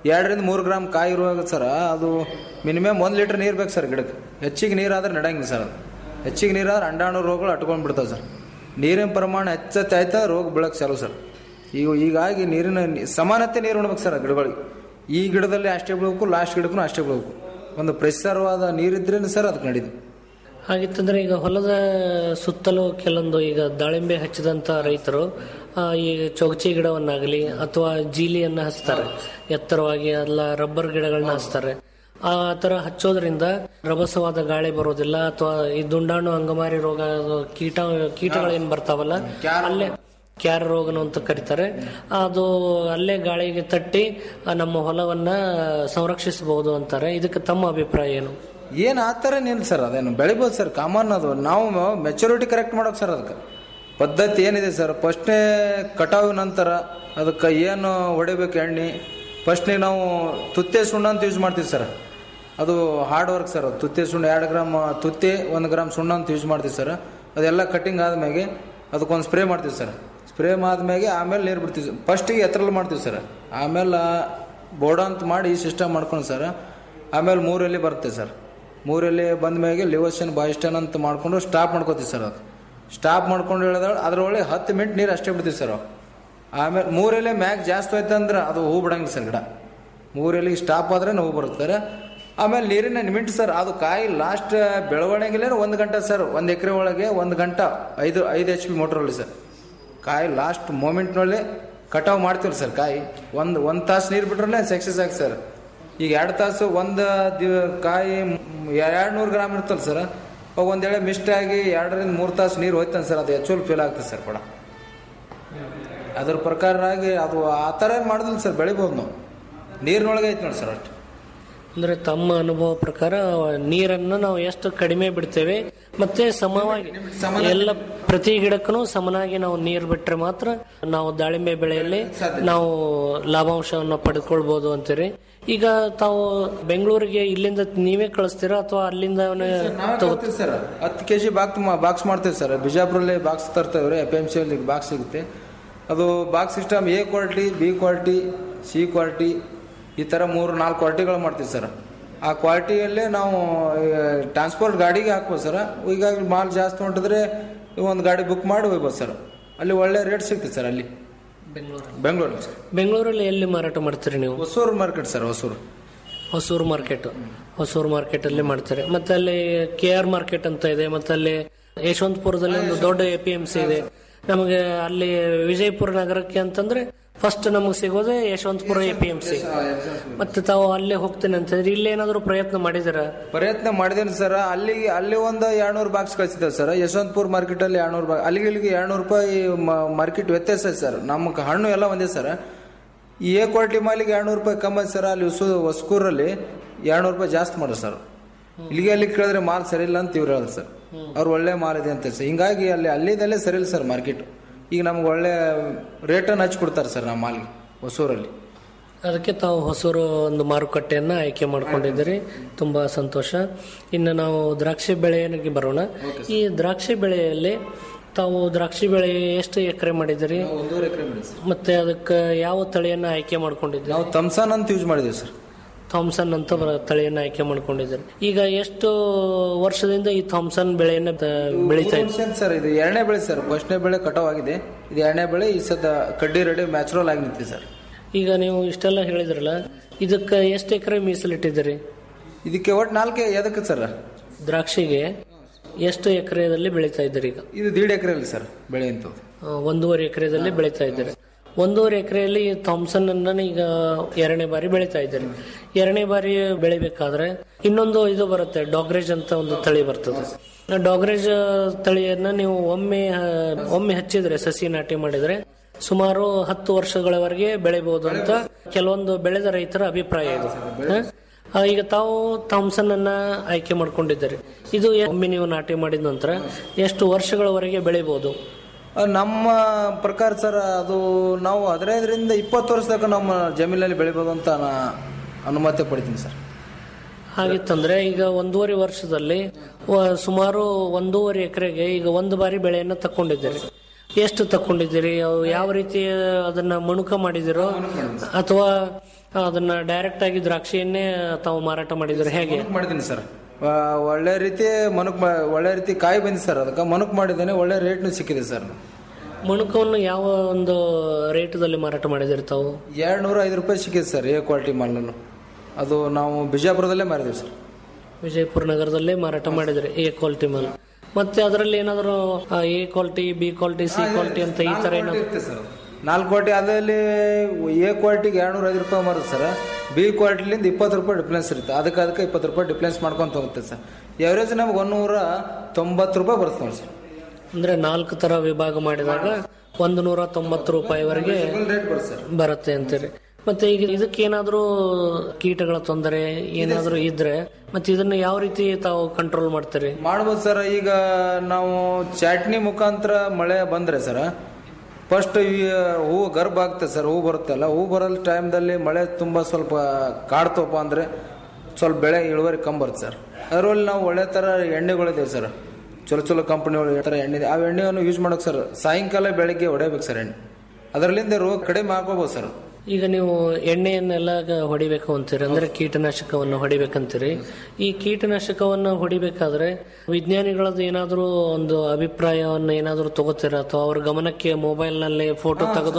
ಎರಡರಿಂದ ಮೂರು ಗ್ರಾಮ್ ಕಾಯಿ ಇರುವಾಗ ಸರ್ ಅದು ಮಿನಿಮಮ್ ಒಂದು ಲೀಟ್ರ್ ನೀರು ಬೇಕು ಸರ್ ಗಿಡಕ್ಕೆ ಹೆಚ್ಚಿಗೆ ನೀರಾದ್ರೆ ನಡೆಯಂಗಿಲ್ಲ ಸರ್ ಅದು ಹೆಚ್ಚಿಗೆ ನೀರಾದ್ರೆ ಅಂಡಾಣು ರೋಗಗಳು ಅಟ್ಕೊಂಡು ಬಿಡ್ತಾವೆ ಸರ್ ನೀರಿನ ಪ್ರಮಾಣ ಹೆಚ್ಚತ್ತೆ ಆಯ್ತಾ ರೋಗ ಬೀಳಕ್ಕೆ ಚಾಲು ಸರ್ ಈಗ ಹೀಗಾಗಿ ನೀರಿನ ಸಮಾನತೆ ನೀರು ಉಣ್ಬೇಕು ಸರ್ ಆ ಗಿಡಗಳಿಗೆ ಈ ಗಿಡದಲ್ಲಿ ಅಷ್ಟೇ ಬೀಳಬೇಕು ಲಾಸ್ಟ್ ಗಿಡಕ್ಕೂ ಅಷ್ಟೇ ಬೀಳಬೇಕು ಒಂದು ಪ್ರಸಾರವಾದ ನೀರಿದ್ರೇ ಸರ್ ಅದಕ್ಕೆ ನಡೀದು
ಹಾಗಿತ್ತಂದ್ರೆ ಈಗ ಹೊಲದ ಸುತ್ತಲೂ ಕೆಲವೊಂದು ಈಗ ದಾಳಿಂಬೆ ಹಚ್ಚಿದಂತ ರೈತರು ಆ, ಈ ಚೊಗಚಿ ಗಿಡವನ್ನಾಗಲಿ ಅಥವಾ ಜೀಲಿಯನ್ನ ಹಚ್ತಾರೆ ಎತ್ತರವಾಗಿ ಅಲ್ಲ ರಬ್ಬರ್ ಗಿಡಗಳನ್ನ ಹಚ್ತಾರೆ ಆ ತರ ಹಚ್ಚೋದ್ರಿಂದ ರಭಸವಾದ ಗಾಳಿ ಬರೋದಿಲ್ಲ ಅಥವಾ ಈ ದುಂಡಾಣು ಅಂಗಮಾರಿ ರೋಗ ಅದು ಕೀಟ ಕೀಟಗಳೇನ್ ಬರ್ತಾವಲ್ಲ ಅಲ್ಲೇ ಕ್ಯಾರ ರೋಗನು ಅಂತ ಕರೀತಾರೆ ಅದು ಅಲ್ಲೇ ಗಾಳಿಗೆ ತಟ್ಟಿ ಆ, ನಮ್ಮ ಹೊಲವನ್ನ ಸಂರಕ್ಷಿಸಬಹುದು ಅಂತಾರೆ ಇದಕ್ಕೆ ತಮ್ಮ ಅಭಿಪ್ರಾಯ ಏನು
ಏನು ಆ ಥರ ಏನಿಲ್ಲ ಸರ್ ಅದೇನು ಬೆಳಿಬೋದು ಸರ್ ಕಾಮನ್ ಅದು ನಾವು ಮೆಚುರಿಟಿ ಕರೆಕ್ಟ್ ಮಾಡೋಕೆ ಸರ್ ಅದಕ್ಕೆ ಪದ್ಧತಿ ಏನಿದೆ ಸರ್ ಫಸ್ಟ್ನೇ ಕಟಾವು ನಂತರ ಅದಕ್ಕೆ ಏನು ಹೊಡಿಬೇಕು ಎಣ್ಣೆ ಫಸ್ಟ್ನೇ ನಾವು ತುತ್ತೆ ಸುಣ್ಣ ಅಂತ ಯೂಸ್ ಮಾಡ್ತೀವಿ ಸರ್ ಅದು ಹಾರ್ಡ್ ವರ್ಕ್ ಸರ್ ಅದು ತುತ್ತೆ ಸುಣ್ಣ ಎರಡು ಗ್ರಾಮ್ ತುತ್ತೆ ಒಂದು ಗ್ರಾಮ್ ಸುಣ್ಣ ಅಂತ ಯೂಸ್ ಮಾಡ್ತೀವಿ ಸರ್ ಅದೆಲ್ಲ ಕಟ್ಟಿಂಗ್ ಆದ್ಮೇಲೆ ಅದಕ್ಕೊಂದು ಸ್ಪ್ರೇ ಮಾಡ್ತೀವಿ ಸರ್ ಸ್ಪ್ರೇ ಆದ್ಮೇಲೆ ಆಮೇಲೆ ನೀರು ಬಿಡ್ತೀವಿ ಫಸ್ಟಿಗೆ ಎತ್ತರಲ್ಲಿ ಮಾಡ್ತೀವಿ ಸರ್ ಆಮೇಲೆ ಬೋಡ ಅಂತ ಮಾಡಿ ಸಿಸ್ಟಮ್ ಮಾಡ್ಕೊಂಡು ಸರ್ ಆಮೇಲೆ ಮೂರಲ್ಲಿ ಬರುತ್ತೆ ಸರ್ ಮೂರಲ್ಲಿ ಬಂದ ಮ್ಯಾಗೆ ಲಿವೋಷನ್ ಬಾಯಿಸ್ಟನ್ ಅಂತ ಮಾಡ್ಕೊಂಡು ಸ್ಟಾಪ್ ಮಾಡ್ಕೋತೀವಿ ಸರ್ ಅದು ಸ್ಟಾಪ್ ಮಾಡ್ಕೊಂಡು ಹೇಳಿದ್ರೆ ಅದ್ರೊಳಗೆ ಹತ್ತು ಮಿನಿಟ್ ನೀರು ಅಷ್ಟೇ ಬಿಡ್ತೀವಿ ಸರ್ ಆಮೇಲೆ ಮೂರಲ್ಲೇ ಮ್ಯಾಗ್ ಜಾಸ್ತಿ ಹೋಯ್ತು ಅಂದ್ರೆ ಅದು ಹೂ ಬಿಡಂಗಿಲ್ಲ ಸರ್ ಗಿಡ ಮೂರಲ್ಲಿ ಸ್ಟಾಪ್ ಆದ್ರೆ ಹೂ ಬರುತ್ತಾರೆ ಆಮೇಲೆ ನೀರಿನ ಲಿಮಿಟ್ ಸರ್ ಅದು ಕಾಯಿ ಲಾಸ್ಟ್ ಬೆಳವಣಿಗೆಲೇ ಒಂದು ಗಂಟೆ ಸರ್ ಒಂದು ಎಕರೆ ಒಳಗೆ ಒಂದು ಗಂಟೆ ಐದು ಐದು ಎಚ್ ಪಿ ಮೋಟ್ರಲ್ಲಿ ಸರ್ ಕಾಯಿ ಲಾಸ್ಟ್ ಮೂಮೆಂಟ್ನಲ್ಲಿ ಕಟಾವು ಮಾಡ್ತೀವಿ ಸರ್ ಕಾಯಿ ಒಂದು ಒಂದು ತಾಸು ನೀರು ಬಿಟ್ರೆ ಸಕ್ಸಸ್ ಆಗಿ ಸರ್ ಈಗ ಎರಡು ತಾಸು ಒಂದು ದಿವ ಕಾಯಿ ಎರಡು ನೂರು ಗ್ರಾಮ್ ಇರ್ತಲ್ಲ ಸರ್ ಅವಾಗ ಒಂದು ವೇಳೆ ಮಿಸ್ಟ್ ಆಗಿ ಎರಡರಿಂದ ಮೂರು ತಾಸು ನೀರು ಹೋಯ್ತಾನೆ ಸರ್ ಅದು ಹೆಚ್ಚು ಫೀಲ್ ಆಗ್ತದೆ ಸರ್ ಕೂಡ ಅದ್ರ ಪ್ರಕಾರವಾಗಿ ಅದು ಆ ಥರ ಏನ್ ಮಾಡೋದಿಲ್ಲ ಸರ್ ಬೆಳಿಬೋದು ನಾವು ನೀರಿನೊಳಗೆ ಐತೆ ನೋಡಿ ಸರ್ ಅಷ್ಟು
ಅಂದ್ರೆ ತಮ್ಮ ಅನುಭವ ಪ್ರಕಾರ ನೀರನ್ನು ನಾವು ಎಷ್ಟು ಕಡಿಮೆ ಬಿಡ್ತೇವೆ ಮತ್ತೆ ಸಮವಾಗಿ ಎಲ್ಲ ಪ್ರತಿ ಗಿಡಕ್ಕೂ ಸಮನಾಗಿ ನಾವು ನೀರು ಬಿಟ್ರೆ ಮಾತ್ರ ನಾವು ದಾಳಿಂಬೆ ಬೆಳೆಯಲ್ಲಿ ನಾವು ಲಾಭಾಂಶವನ್ನು ಪಡೆದುಕೊಳ್ಬಹುದು ಅಂತೀರಿ ಈಗ ತಾವು ಬೆಂಗಳೂರಿಗೆ ಇಲ್ಲಿಂದ ನೀವೇ ಕಳಿಸ್ತೀರಾ ಅಥವಾ ಅಲ್ಲಿಂದ
ತಗೋತೀವಿ ಸರ್ ಹತ್ತು ಕೆ ಜಿ ಬಾಕ್ಸ್ ಬಾಕ್ಸ್ ಮಾಡ್ತೀವಿ ಸರ್ ಬಿಜಾಪುರಲ್ಲಿ ಬಾಕ್ಸ್ ತರ್ತೇವೆ ಎಫ್ ಎಮ್ ಸಿ ಅಲ್ಲಿ ಬಾಕ್ಸ್ ಸಿಗುತ್ತೆ ಅದು box system A quality B quality C quality ಈ ಥರ ಮೂರು ನಾಲ್ಕು ಕ್ವಾಲಿಟಿಗಳು ಮಾಡ್ತೀವಿ ಸರ್ ಆ ಕ್ವಾಲಿಟಿಯಲ್ಲೇ ನಾವು ಟ್ರಾನ್ಸ್ಪೋರ್ಟ್ ಗಾಡಿಗೆ ಹಾಕ್ಬೋದು ಸರ್ ಈಗ ಮಾಲ್ ಜಾಸ್ತಿ ಹೊಂಟಿದ್ರೆ ಒಂದು ಗಾಡಿ ಬುಕ್ ಮಾಡಿ ಹೋಗ್ಬೋದು ಸರ್ ಅಲ್ಲಿ ಒಳ್ಳೆ ರೇಟ್ ಸಿಗ್ತದೆ ಸರ್ ಅಲ್ಲಿ ಬೆಂಗಳೂರಲ್ಲಿ ಸರ್
ಬೆಂಗಳೂರಲ್ಲಿ ಎಲ್ಲಿ ಮಾರಾಟ ಮಾಡ್ತೀರಿ ನೀವು
Hosur market sir Hosur
Hosur market Hosur market ಅಲ್ಲಿ ಮಾಡ್ತಾರೆ ಮತ್ತೆ ಅಲ್ಲಿ ಕೆ ಆರ್ ಮಾರ್ಕೆಟ್ ಅಂತ ಇದೆ ಮತ್ತೆ ಅಲ್ಲಿ ಯಶವಂತಪುರದಲ್ಲಿ ಒಂದು ದೊಡ್ಡ ಎ ಪಿ ಎಂ ಸಿ ಇದೆ ನಮಗೆ ಅಲ್ಲಿ ವಿಜಯಪುರ ನಗರಕ್ಕೆ ಅಂತಂದ್ರೆ ಫಸ್ಟ್ ನಮಗೆ ಸಿಗೋದೇ Yeshwantpur A P M C ಮತ್ತೆ ತಾವು ಅಲ್ಲೇ ಹೋಗ್ತೇನೆ ಅಂತಂದ್ರೆ ಇಲ್ಲಿ ಏನಾದ್ರು ಪ್ರಯತ್ನ ಮಾಡಿದಿರಾ
ಪ್ರಯತ್ನ ಮಾಡಿದೇನೆ ಸರ್ ಅಲ್ಲಿಗೆ ಅಲ್ಲಿ ಒಂದು ಎರಡ್ನೂರು ಬಾಕ್ಸ್ ಕಳಿಸಿದ್ದೇವೆ ಸರ್ ಯಶವಂತಪುರ ಮಾರ್ಕೆಟ್ ಅಲ್ಲಿ ಎರಡ್ನೂರು ಬಾಕ್ಸ್ ಅಲ್ಲಿಗೆ ಇಲ್ಲಿಗೆ ಎರಡ್ನೂರು ರೂಪಾಯಿ ಮಾರ್ಕೆಟ್ ವ್ಯತ್ಯಾಸ ಇದೆ ಸರ್ ನಮ್ಮ ಹಣ್ಣು ಎಲ್ಲ ಒಂದೇ ಸರ್ ಈ ಎ ಕ್ವಾಲಿಟಿ ಮಾಲಿಗೆ ಎರಡ್ನೂರು ರೂಪಾಯಿ ಕಮ್ಮಿ ಐತೆ ಸರ್ ಅಲ್ಲಿ ಹೊಸ ಹೊಸಕೂರಲ್ಲಿ ಎರಡ್ನೂರು ರೂಪಾಯಿ ಜಾಸ್ತಿ ಮಾಡ್ರಿ ಸರ್ ಇಲ್ಲಿಗೆ ಅಲ್ಲಿ ಕೇಳಿದ್ರೆ ಮಾಲ್ ಸರಿ ಇಲ್ಲ ಅಂತ ಇವ್ರು ಹೇಳಿದ್ರು ಸರ್ ಅವ್ರು ಒಳ್ಳೆ ಮಾಲ್ ಇದೆ ಅಂತ ಸರ್ ಹಿಂಗಾಗಿ ಅಲ್ಲಿ ಅಲ್ಲಿದಲ್ಲೇ ಸರಿ ಇಲ್ಲ ಸರ್ ಮಾರ್ಕೆಟ್ ಈಗ ನಮ್ಗೆ ಒಳ್ಳೆ ರೇಟನ್ನು ಹಚ್ಚಿ ಕೊಡ್ತಾರೆ ಸರ್ ನಮ್ಮ ಮಾಲ್ಗೆ ಹೊಸೂರಲ್ಲಿ
ಅದಕ್ಕೆ ತಾವು ಹೊಸೂರು ಒಂದು ಮಾರುಕಟ್ಟೆಯನ್ನ ಆಯ್ಕೆ ಮಾಡ್ಕೊಂಡಿದ್ದೀರಿ ತುಂಬಾ ಸಂತೋಷ ಇನ್ನು ನಾವು ದ್ರಾಕ್ಷಿ ಬೆಳೆಯನಿಗೆ ಬರೋಣ ಈ ದ್ರಾಕ್ಷಿ ಬೆಳೆಯಲ್ಲಿ ತಾವು ದ್ರಾಕ್ಷಿ ಬೆಳೆ ಎಷ್ಟು ಎಕರೆ ಮಾಡಿದಿರಿ
ಒಂದೂವರೆ ಎಕರೆ ಮಾಡಿ ಸರ್
ಮತ್ತೆ ಅದಕ್ಕೆ ಯಾವ ತಳಿಯನ್ನ ಆಯ್ಕೆ ಮಾಡ್ಕೊಂಡಿದ್ದೀರಿ
ನಾವು ತಮ್ಸನ್ ಅಂತ ಯೂಸ್ ಮಾಡಿದ್ದೀವಿ ಸರ್
ಥಾಮ್ಸನ್ ಅಂತ ಬರ- ತಳಿಯನ್ನ ಆಯ್ಕೆ ಮಾಡ್ಕೊಂಡಿದ್ದೀರಿ ಈಗ ಎಷ್ಟು ವರ್ಷದಿಂದ ಈ ಥಾಮ್ಸನ್ ಬೆಳೆಯನ್ನ ತ- ಬೆಳೀತಾ
ಮೂರು ವರ್ಷ ಆಯ್ತು ಸರ್ ಇದು ಎರಡನೇ ಬೆಳೆ ಸರ್ ಫಸ್ಟ್ನೇ ಬೆಳೆ ಕಟಾವ್ ಆಗಿದೆ ಇದು ಎರಡನೇ ಬೆಳೆ ಈ ಸದ ಕಡ್ಡಿ ರೆಡಿ ನ್ಯಾಚುರಲ್ ಆಗಿ ನಿಂತಿದೆ ಸರ್
ಈಗ ನೀವು ಇಷ್ಟೆಲ್ಲ ಹೇಳಿದ್ರಲ್ಲ ಇದಕ್ಕೆ ಎಷ್ಟು ಎಕರೆ ಮೀಸಲಿಟ್ಟಿದ್ದೀರಿ
ಇದಕ್ಕೆ ಒಟ್ಟು ನಾಲ್ಕೆ ಎದಕ್ಕೆ ಸರ್
ದ್ರಾಕ್ಷಿಗೆ ಎಷ್ಟು ಎಕರೆದಲ್ಲಿ ಬೆಳೀತಾ ಇದ್ದೀರಿ ಈಗ
ಇದು ದೀಡ್ ಎಕರೆ ಅಲ್ಲಿ ಸರ್ ಬೆಳೆ ಅಂತ
ಆ, ಒಂದೂವರೆ ಎಕರೆದಲ್ಲಿ ಬೆಳೀತಾ ಇದ್ದೀರಿ ಒಂದೂವರೆ ಎಕರೆಯಲ್ಲಿ ಥಾಮ್ಸನ್ ಅನ್ನ ಈಗ ಎರಡನೇ ಬಾರಿ ಬೆಳೀತಾ ಇದ್ದೀರಿ ಎರಡನೇ ಬಾರಿ ಬೆಳಿಬೇಕಾದ್ರೆ ಇನ್ನೊಂದು ಇದು ಬರುತ್ತೆ ಡಾಗ್ರೇಜ್ ಅಂತ ಒಂದು ತಳಿ ಬರ್ತದೆ ಆ ಡಾಗ್ರೇಜ್ ತಳಿಯನ್ನ ನೀವು ಒಮ್ಮೆ ಆ, ಒಮ್ಮೆ ಹಚ್ಚಿದ್ರೆ ಸಸಿ ನಾಟಿ ಮಾಡಿದ್ರೆ ಸುಮಾರು ಹತ್ತು ವರ್ಷಗಳವರೆಗೆ ಬೆಳಿಬಹುದು ಅಂತ ಕೆಲವೊಂದು ಬೆಳೆದ ರೈತರ ಅಭಿಪ್ರಾಯ ಇದು ಹ? ಆ, ಈಗ ತಾವು ಥಾಮ್ಸನ್ ಅನ್ನ ಆಯ್ಕೆ ಮಾಡ್ಕೊಂಡಿದ್ದೀರಿ ಇದು ಒಮ್ಮೆ ನೀವು ನಾಟಿ ಮಾಡಿದ ನಂತರ ಎಷ್ಟು ವರ್ಷಗಳವರೆಗೆ ಬೆಳಿಬಹುದು
ಆ, ನಮ್ಮ ಪ್ರಕಾರ ಸರ್ ಅದು ನಾವು ಹದಿನೈದರಿಂದ ಇಪ್ಪತ್ತು ವರ್ಷ ತನಕ ನಮ್ಮ ಜಮೀನಲ್ಲಿ ಬೆಳಿಬೋದು ಅಂತ ನಾ ಅನುಮತಿ ಪಡಿತೀನಿ ಸರ್
ಹಾಗಿತ್ತಂದ್ರೆ ಈಗ ಒಂದೂವರೆ ವರ್ಷದಲ್ಲಿ ವ- ಸುಮಾರು ಒಂದೂವರೆ ಎಕರೆಗೆ ಈಗ ಒಂದು ಬಾರಿ ಬೆಳೆಯನ್ನ ತಕೊಂಡಿದ್ದೀರಿ ಎಷ್ಟು ತಕೊಂಡಿದ್ದೀರಿ ಅವು ಯಾವ ರೀತಿ ಅದನ್ನ ಮಣುಕ ಮಾಡಿದಿರೋ ಅಥವಾ ಅದನ್ನ ಡೈರೆಕ್ಟ್ ಆಗಿ ದ್ರಾಕ್ಷಿಯನ್ನೇ ತಾವು ಮಾರಾಟ ಮಾಡಿದ್ರೆ ಹೇಗೆ
ಮಾಡಿದ್ದೀನಿ ಸರ್ ಆ, ಒಳ್ಳೆ ರೀತಿ ಮನುಕ್ ಮಾ- ಒಳ್ಳೆ ರೀತಿ ಕಾಯಿ ಬಂದಿದೆ ಸರ್ ಅದಕ್ಕೆ ಮನುಕ್ ಮಾಡಿದ್ದೇನೆ ಒಳ್ಳೆ ರೇಟ್ನು ಸಿಕ್ಕಿದೆ ಸರ್
ಮಣಕವನ್ನು ಯಾವ ಒಂದು ರೇಟ್ದಲ್ಲಿ ಮಾರಾಟ ಮಾಡಿದಿರಿ ತಾವು
ಎರಡು ನೂರ ಐದು ರೂಪಾಯಿ ಸಿಕ್ಕಿದೆ ಸರ್ ಎ ಕ್ವಾಲಿಟಿ ಮಾಲನ್ನು ಅದು ನಾವು ಬಿಜಾಪುರದಲ್ಲೇ ಮಾರಿದ್ದೀವಿ ಸರ್
ವಿಜಯಪುರ ನಗರದಲ್ಲೇ ಮಾರಾಟ ಮಾಡಿದ್ರಿ ಎ ಕ್ವಾಲಿಟಿ ಮಾಲ್ ಮತ್ತೆ ಅದರಲ್ಲಿ ಏನಾದರೂ A quality B quality C quality ಅಂತ ಈ ತರ ಏನಾದ್ರು
ನಾಲ್ಕು ಕ್ವಾಲಿಟಿ ಅದರಲ್ಲಿ ಎ ಕ್ವಾಲಿಟಿಗೆ ಎರಡು ನೂರ ಐದು ರೂಪಾಯಿ ಮಾರುತ್ತೆ ಸರ್ ಬಿ ಕ್ವಾಲಿಟಿಲಿಂದ ಇಪ್ಪತ್ತು ರೂಪಾಯಿ ಡಿಫ್ರೆನ್ಸ್ ಇರುತ್ತೆ ಅದಕ್ಕೆ ಅದಕ್ಕೆ ಇಪ್ಪತ್ತು ರೂಪಾಯಿ ಡಿಫ್ರೆನ್ಸ್ ಮಾಡ್ಕೊಂತ ಹೋಗುತ್ತೆ ಸರ್ ಎವರೇಜ್ ನಮ್ಗೆ ಒಂದೂರ ತೊಂಬತ್ತು ರೂಪಾಯಿ ಬರುತ್ತೆ ನೋಡಿ ಸರ್
ಅಂದ್ರೆ ನಾಲ್ಕು ತರ ವಿಭಾಗ ಮಾಡಿದಾಗ ಒಂದು ನೂರ ತೊಂಬತ್ತು ರೂಪಾಯಿವರೆಗೆ ಬರುತ್ತೆ ಅಂತೀರಿ ಮತ್ತೆ ಈಗ ಇದಕ್ಕೇನಾದ್ರೂ ಕೀಟಗಳ ತೊಂದರೆ ಏನಾದ್ರೂ ಇದ್ರೆ ಮತ್ತೆ ಇದನ್ನ ಯಾವ ರೀತಿ ತಾವು ಕಂಟ್ರೋಲ್ ಮಾಡ್ತೀರಿ
ಮಾಡ್ಬೋದು ಸರ್ ಈಗ ನಾವು ಚಾಟ್ನಿ ಮುಖಾಂತರ ಮಳೆ ಬಂದ್ರೆ ಸರ್ ಫಸ್ಟ್ ಹೂ ಗರ್ಭ ಆಗ್ತದೆ ಸರ್ ಹೂ ಬರುತ್ತಲ್ಲ ಹೂ ಬರೋ ಟೈಮ್ದಲ್ಲಿ ಮಳೆ ತುಂಬ ಸ್ವಲ್ಪ ಕಾಡ್ತಪ್ಪ ಅಂದ್ರೆ ಸ್ವಲ್ಪ ಬೆಳೆ ಇಳುವರಿ ಕಮ್ಮಿ ಬರುತ್ತೆ ಸರ್ ಅದರಲ್ಲಿ ನಾವು ಒಳ್ಳೆ ಥರ ಎಣ್ಣೆಗಳಿದೆ ಸರ್ ಚಲೋ ಚಲೋ ಕಂಪ್ನಿಗಳು ಥರ ಎಣ್ಣೆ ಇದೆ ಆ ಎಣ್ಣೆಯನ್ನು ಯೂಸ್ ಮಾಡೋಕೆ ಸರ್ ಸಾಯಂಕಾಲ ಬೆಳಗ್ಗೆ ಹೊಡೆಯಬೇಕು ಸರ್ ಎಣ್ಣೆ ಅದರಲ್ಲಿಂದ ರೋಗ ಕಡಿಮೆ ಮಾಡ್ಕೋಬೋದು ಸರ್
ಈಗ ನೀವು ಎಣ್ಣೆಯನ್ನೆಲ್ಲ ಗ- ಹೊಡಿಬೇಕು ಅಂತೀರಿ ಅಂದ್ರೆ ಕೀಟನಾಶಕವನ್ನು ಹೊಡಿಬೇಕಂತೀರಿ ಈ ಕೀಟನಾಶಕವನ್ನು ಹೊಡಿಬೇಕಾದ್ರೆ ವಿಜ್ಞಾನಿಗಳದ್ದು ಏನಾದರೂ ಒಂದು ಅಭಿಪ್ರಾಯವನ್ನು ಏನಾದರೂ ತಗೋತೀರಾ ಅಥವಾ ಅವ್ರ ಗಮನಕ್ಕೆ ಮೊಬೈಲ್ ನಲ್ಲಿ ಫೋಟೋ ತೆಗೆದು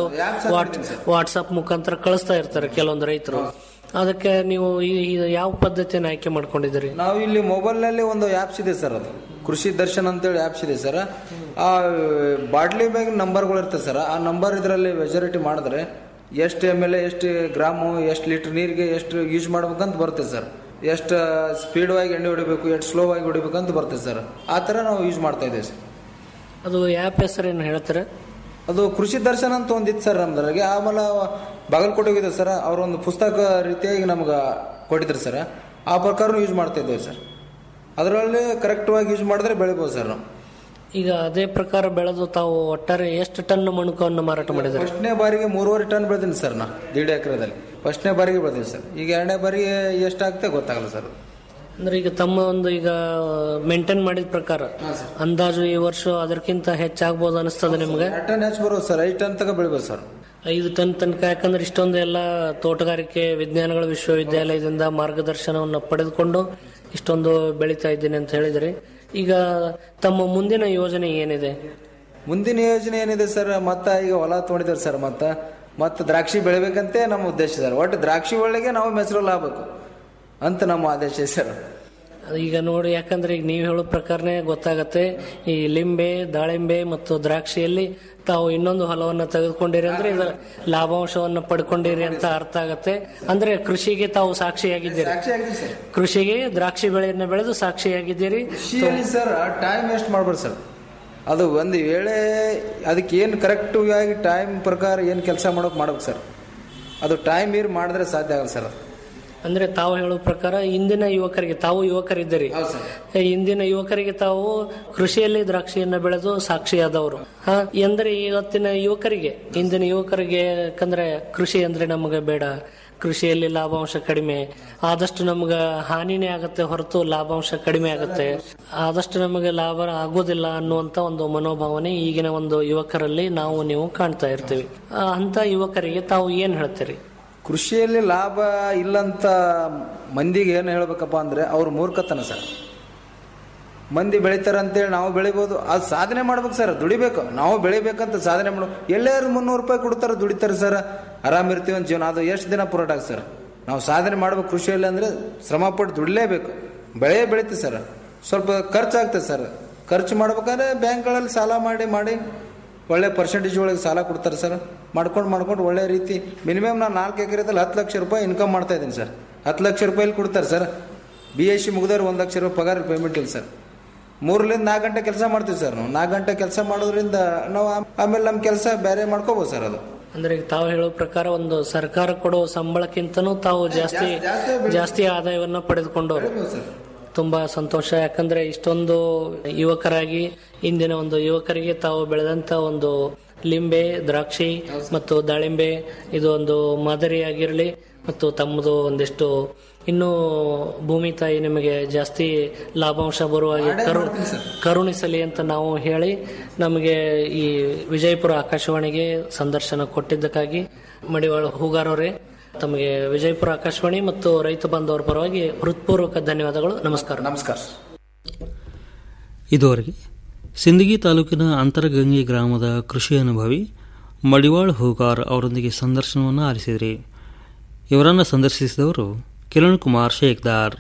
ವಾಟ್ಸಪ್ ಮುಖಾಂತರ ಕಳಿಸ್ತಾ ಇರ್ತಾರೆ ಕೆಲವೊಂದು ರೈತರು ಅದಕ್ಕೆ ನೀವು ಈ- ಈ ಯಾವ ಪದ್ಧತಿಯನ್ನು ಆಯ್ಕೆ ಮಾಡ್ಕೊಂಡಿದ್ದೀರಿ
ನಾವು ಇಲ್ಲಿ ಮೊಬೈಲ್ನಲ್ಲಿ ಒಂದು ಆ್ಯಪ್ಸ್ ಇದೆ ಸರ್ ಅದು ಕೃಷಿ ದರ್ಶನ್ ಅಂತೇಳಿ ಆ್ಯಪ್ಸ್ ಇದೆ ಸರ್ ಆ ಬಾಟ್ಲಿ ಬ್ಯಾಗ್ ನಂಬರ್ಗಳು ಇರ್ತದೆ ಸರ್ ಆ ನಂಬರ್ ಇದರಲ್ಲಿ ಮೆಜಾರಿಟಿ ಮಾಡಿದ್ರೆ ಎಷ್ಟು ಎಮ್ ಎಲ್ ಎಷ್ಟು ಗ್ರಾಮು ಎಷ್ಟು ಲೀಟರ್ ನೀರಿಗೆ ಎಷ್ಟು ಯೂಸ್ ಮಾಡ್ಬೇಕಂತ ಬರುತ್ತೆ ಸರ್ ಎಷ್ಟು ಸ್ಪೀಡ್ ಆಗಿ ಎಣ್ಣೆ ಹೊಡಿಬೇಕು ಎಷ್ಟು ಸ್ಲೋ ಆಗಿ ಹೊಡಿಬೇಕಂತ ಬರುತ್ತೆ ಸರ್ ಆ ಥರ ನಾವು ಯೂಸ್ ಮಾಡ್ತಾ ಇದ್ದೇವೆ ಸರ್
ಅದು ಆ್ಯಪ್ ಹೆಸರೇನು ಹೇಳ್ತಾರೆ
ಅದು ಕೃಷಿ ದರ್ಶನ ಅಂತ ಒಂದಿತ್ತು ಸರ್ ನಮ್ದ್ರಾಗೆ ಆಮೇಲೆ ಬಾಗಲಕೋಟೆ ಹೋಗಿದೆ ಸರ್ ಅವರೊಂದು ಪುಸ್ತಕ ರೀತಿಯಾಗಿ ನಮ್ಗೆ ಕೊಟ್ಟಿದ್ರು ಸರ್ ಆ ಪ್ರಕಾರ ಯೂಸ್ ಮಾಡ್ತಾ ಇದ್ದೇವೆ ಸರ್ ಅದರಲ್ಲಿ ಕರೆಕ್ಟಾಗಿ ಯೂಸ್ ಮಾಡಿದ್ರೆ ಬೆಳಿಬೋದು ಸರ್ ನಾವು
ಈಗ ಅದೇ ಪ್ರಕಾರ ಬೆಳೆದು ತಾವು ಒಟ್ಟಾರೆ ಎಷ್ಟು ಟನ್ ಮಣಕವನ್ನು ಮಾರಾಟ ಮಾಡಿದ್ದಾರೆ
ಫಸ್ಟ್ನೇ ಬಾರಿಗೆ ಮೂರುವರೆ ಟನ್ ಬೆಳೆದೀನಿ ಸರ್ ನಾ ದೀಡ್ ಎಕರೆದಲ್ಲಿ ಫಸ್ಟ್ನೇ ಬಾರಿಗೆ ಬೆಳೆದೀನಿ ಸರ್ ಈಗ ಎರಡನೇ ಬಾರಿಗೆ ಎಷ್ಟಾಗುತ್ತೆ ಗೊತ್ತಾಗಲ್ಲ ಸರ್
ಅಂದ್ರೆ ಈಗ ತಮ್ಮ ಒಂದು ಈಗ ಮೇಂಟೈನ್ ಮಾಡಿದ ಪ್ರಕಾರ ಅಂದಾಜು ಈ ವರ್ಷ ಅದಕ್ಕಿಂತ ಹೆಚ್ಚಾಗ್ಬೋದು ಅನಿಸ್ತದೆ ನಿಮ್ಗೆ
ಎರಡು ಟನ್ ಹೆಚ್ಚು ಬರೋದು ಸರ್ ಐದು ಟನ್ ತನಕ ಬೆಳಿಬೋದು ಸರ್
ಐದು ಟನ್ ತನಕ ಯಾಕಂದ್ರೆ ಇಷ್ಟೊಂದು ಎಲ್ಲ ತೋಟಗಾರಿಕೆ ವಿಜ್ಞಾನಗಳ ವಿಶ್ವವಿದ್ಯಾಲಯದಿಂದ ಮಾರ್ಗದರ್ಶನವನ್ನು ಪಡೆದುಕೊಂಡು ಇಷ್ಟೊಂದು ಬೆಳೀತಾ ಇದ್ದೀನಿ ಅಂತ ಹೇಳಿದ್ರಿ ಈಗ ತಮ್ಮ ಮುಂದಿನ ಯೋಜನೆ ಏನಿದೆ
ಮುಂದಿನ ಯೋಜನೆ ಏನಿದೆ ಸರ್ ಮತ್ತೆ ಈಗ ಹೊಲ ತೊಗೊಂಡಿದ್ದಾರೆ ಸರ್ ಮತ್ತೆ ಮತ್ತೆ ದ್ರಾಕ್ಷಿ ಬೆಳಿಬೇಕಂತೆ ನಮ್ಮ ಉದ್ದೇಶ ಸರ್ ಒಟ್ಟು ದ್ರಾಕ್ಷಿ ಒಳಗೆ ನಾವು ಮೆಸರಲ್ ಆಗ್ಬೇಕು ಅಂತ ನಮ್ಮ ಆದೇಶ ಸರ್
ಈಗ ನೋಡಿ ಯಾಕಂದ್ರೆ ಈಗ ನೀವು ಹೇಳೋ ಪ್ರಕಾರನೇ ಗೊತ್ತಾಗತ್ತೆ ಈ ಲಿಂಬೆ ದಾಳಿಂಬೆ ಮತ್ತು ದ್ರಾಕ್ಷಿಯಲ್ಲಿ ತಾವು ಇನ್ನೊಂದು ಹೊಲವನ್ನು ತೆಗೆದುಕೊಂಡಿರಿ ಅಂದ್ರೆ ಇದರ ಲಾಭಾಂಶವನ್ನು ಪಡ್ಕೊಂಡಿರಿ ಅಂತ ಅರ್ಥ ಆಗತ್ತೆ ಅಂದ್ರೆ ಕೃಷಿಗೆ ತಾವು ಸಾಕ್ಷಿಯಾಗಿದ್ದೀರಿ ಕೃಷಿಗೆ ದ್ರಾಕ್ಷಿ ಬೆಳೆಯನ್ನು ಬೆಳೆದು ಸಾಕ್ಷಿಯಾಗಿದ್ದೀರಿ
ಕೃಷಿಯಲ್ಲಿ ಸರ್ ಟೈಮ್ ವೇಸ್ಟ್ ಮಾಡ್ಬೇಡಿ ಸರ್ ಅದು ಒಂದು ವೇಳೆ ಅದಕ್ಕೆ ಏನು ಕರೆಕ್ಟ್ ಆಗಿ ಟೈಮ್ ಪ್ರಕಾರ ಏನು ಕೆಲಸ ಮಾಡೋಕೆ ಮಾಡ್ಬೇಕು ಸರ್ ಅದು ಟೈಮ್ ಮೀರಿ ಮಾಡಿದ್ರೆ ಸಾಧ್ಯ ಆಗಲ್ಲ ಸರ್ ಅದು
ಅಂದ್ರೆ ತಾವು ಹೇಳೋ ಪ್ರಕಾರ ಇಂದಿನ ಯುವಕರಿಗೆ ತಾವು ಯುವಕರಿದ್ದೀರಿ ಇಂದಿನ ಯುವಕರಿಗೆ ತಾವು ಕೃಷಿಯಲ್ಲಿ ದ್ರಾಕ್ಷಿಯನ್ನ ಬೆಳೆದು ಸಾಕ್ಷಿಯಾದವರು ಹಾ ಎಂದರೆ ಇವತ್ತಿನ ಯುವಕರಿಗೆ ಇಂದಿನ ಯುವಕರಿಗೆ ಯಾಕಂದ್ರೆ ಕೃಷಿ ಅಂದ್ರೆ ನಮಗೆ ಬೇಡ ಕೃಷಿಯಲ್ಲಿ ಲಾಭಾಂಶ ಕಡಿಮೆ ಆದಷ್ಟು ನಮ್ಗೆ ಹಾನಿನೇ ಆಗುತ್ತೆ ಹೊರತು ಲಾಭಾಂಶ ಕಡಿಮೆ ಆಗುತ್ತೆ ಆದಷ್ಟು ನಮಗೆ ಲಾಭ ಆಗೋದಿಲ್ಲ ಅನ್ನುವಂತ ಒಂದು ಮನೋಭಾವನೆ ಈಗಿನ ಒಂದು ಯುವಕರಲ್ಲಿ ನಾವು ನೀವು ಕಾಣ್ತಾ ಇರ್ತೀವಿ ಆ, ಅಂತ ಯುವಕರಿಗೆ ತಾವು ಏನ್ ಹೇಳ್ತೀರಿ
ಕೃಷಿಯಲ್ಲಿ ಲಾಭ ಇಲ್ಲಂತ ಮಂದಿಗೆ ಏನು ಹೇಳ್ಬೇಕಪ್ಪ ಅಂದ್ರೆ ಅವ್ರ ಮೂರ್ಖತನ ಸರ್ ಮಂದಿ ಬೆಳಿತಾರೆ ಅಂತೇಳಿ ನಾವು ಬೆಳಿಬೋದು ಅದು ಸಾಧನೆ ಮಾಡ್ಬೇಕು ಸರ್ ದುಡಿಬೇಕು ನಾವು ಬೆಳಿಬೇಕಂತ ಸಾಧನೆ ಮಾಡು ಎಲ್ಲಾರು ಮುನ್ನೂರು ರೂಪಾಯಿ ಕೊಡ್ತಾರೆ ದುಡಿತಾರೆ ಸರ್ ಆರಾಮಿರ್ತೀವಿ ಅಂತ ಜೀವನ ಅದು ಎಷ್ಟು ದಿನ ಪೂರಾಟ ಆಗುತ್ತೆ ಸರ್ ನಾವು ಸಾಧನೆ ಮಾಡ್ಬೇಕು ಕೃಷಿಯಲ್ಲಿ ಅಂದರೆ ಶ್ರಮ ಪಟ್ಟು ದುಡಿಲೇಬೇಕು ಬೆಳೆ ಬೆಳಿತೀವಿ ಸರ್ ಸ್ವಲ್ಪ ಖರ್ಚಾಗ್ತದೆ ಸರ್ ಖರ್ಚು ಮಾಡ್ಬೇಕಾದ್ರೆ ಬ್ಯಾಂಕ್ಗಳಲ್ಲಿ ಸಾಲ ಮಾಡಿ ಮಾಡಿ ಒಳ್ಳೆ ಪರ್ಸೆಂಟೇಜ್ ಒಳಗೆ ಸಾಲ ಕೊಡ್ತಾರೆ ಸರ್ ಮಾಡ್ಕೊಂಡು ಮಾಡ್ಕೊಂಡು ಒಳ್ಳೆ ರೀತಿ ಮಿನಿಮಮ್ ನಾನು ನಾಲ್ಕು ಎಕರೆದಲ್ಲಿ ಹತ್ತು ಲಕ್ಷ ರೂಪಾಯಿ ಇನ್ಕಮ್ ಮಾಡ್ತಾ ಇದ್ದೀನಿ ಸರ್ ಹತ್ತು ಲಕ್ಷ ರೂಪಾಯಿ ಕೊಡ್ತಾರೆ ಸರ್ ಬಿ ಎಸ್ ಸಿ ಮುಗಿದವ್ರು ಒಂದು ಲಕ್ಷ ರೂಪಾಯಿ ಪಗಾರ ಪೇಮೆಂಟ್ ಇಲ್ಲ ಸರ್ ಮೂರರಿಂದ ನಾಲ್ಕು ಗಂಟೆ ಕೆಲಸ ಮಾಡ್ತೀವಿ ಸರ್ ನಾವು ನಾಲ್ಕು ಗಂಟೆ ಕೆಲಸ ಮಾಡೋದ್ರಿಂದ ನಾವು ಆಮ್- ಆಮೇಲೆ ನಮ್ಮ ಕೆಲಸ ಬೇರೆ ಮಾಡ್ಕೋಬೋದು ಸರ್ ಅದು
ಅಂದ್ರೆ ಈಗ ತಾವು ಹೇಳೋ ಪ್ರಕಾರ ಒಂದು ಸರ್ಕಾರ ಕೊಡೋ ಸಂಬಳಕ್ಕಿಂತನೂ ತಾವು ಜಾಸ್ತಿ ಜಾಸ್ತಿ ಆದಾಯವನ್ನ ಪಡೆದುಕೊಂಡವರು ತುಂಬಾ ಸಂತೋಷ ಯಾಕಂದ್ರೆ ಇಷ್ಟೊಂದು ಯುವಕರಾಗಿ ಇಂದಿನ ಒಂದು ಯುವಕರಿಗೆ ತಾವು ಬೆಳೆದಂತ ಒಂದು ಲಿಂಬೆ ದ್ರಾಕ್ಷಿ ಮತ್ತು ದಾಳಿಂಬೆ ಇದು ಒಂದು ಮಾದರಿಯಾಗಿರಲಿ ಮತ್ತು ತಮ್ಮದು ಒಂದಿಷ್ಟು ಇನ್ನೂ ಭೂಮಿ ತಾಯಿ ನಿಮಗೆ ಜಾಸ್ತಿ ಲಾಭಾಂಶ ಬರುವ ಹಾಗೆ ಕರು ಕರುಣಿಸಲಿ ಅಂತ ನಾವು ಹೇಳಿ ನಮಗೆ ಈ ವಿಜಯಪುರ ಆಕಾಶವಾಣಿಗೆ ಸಂದರ್ಶನ ಕೊಟ್ಟಿದ್ದಕ್ಕಾಗಿ ಮಡಿವಾಳ ಹೂಗಾರವರೇ ತಮಗೆ ವಿಜಯಪುರ ಆಕಾಶವಾಣಿ ಮತ್ತು ರೈತ ಬಾಂಧವರ ಪರವಾಗಿ ಹೃತ್ಪೂರ್ವಕ ಧನ್ಯವಾದಗಳು ನಮಸ್ಕಾರ
ನಮಸ್ಕಾರ
ಇದುವರೆಗೆ ಸಿಂದಗಿ ತಾಲೂಕಿನ ಅಂತರಗಂಗೆ ಗ್ರಾಮದ ಕೃಷಿ ಅನುಭವಿ ಮಡಿವಾಳ್ ಹೂಗಾರ್ ಅವರೊಂದಿಗೆ ಸಂದರ್ಶನವನ್ನು ಆಲಿಸಿದ್ರಿ ಇವರನ್ನು ಸಂದರ್ಶಿಸಿದವರು ಕಿರಣ್ ಕುಮಾರ್ ಶೇಖ್ದಾರ್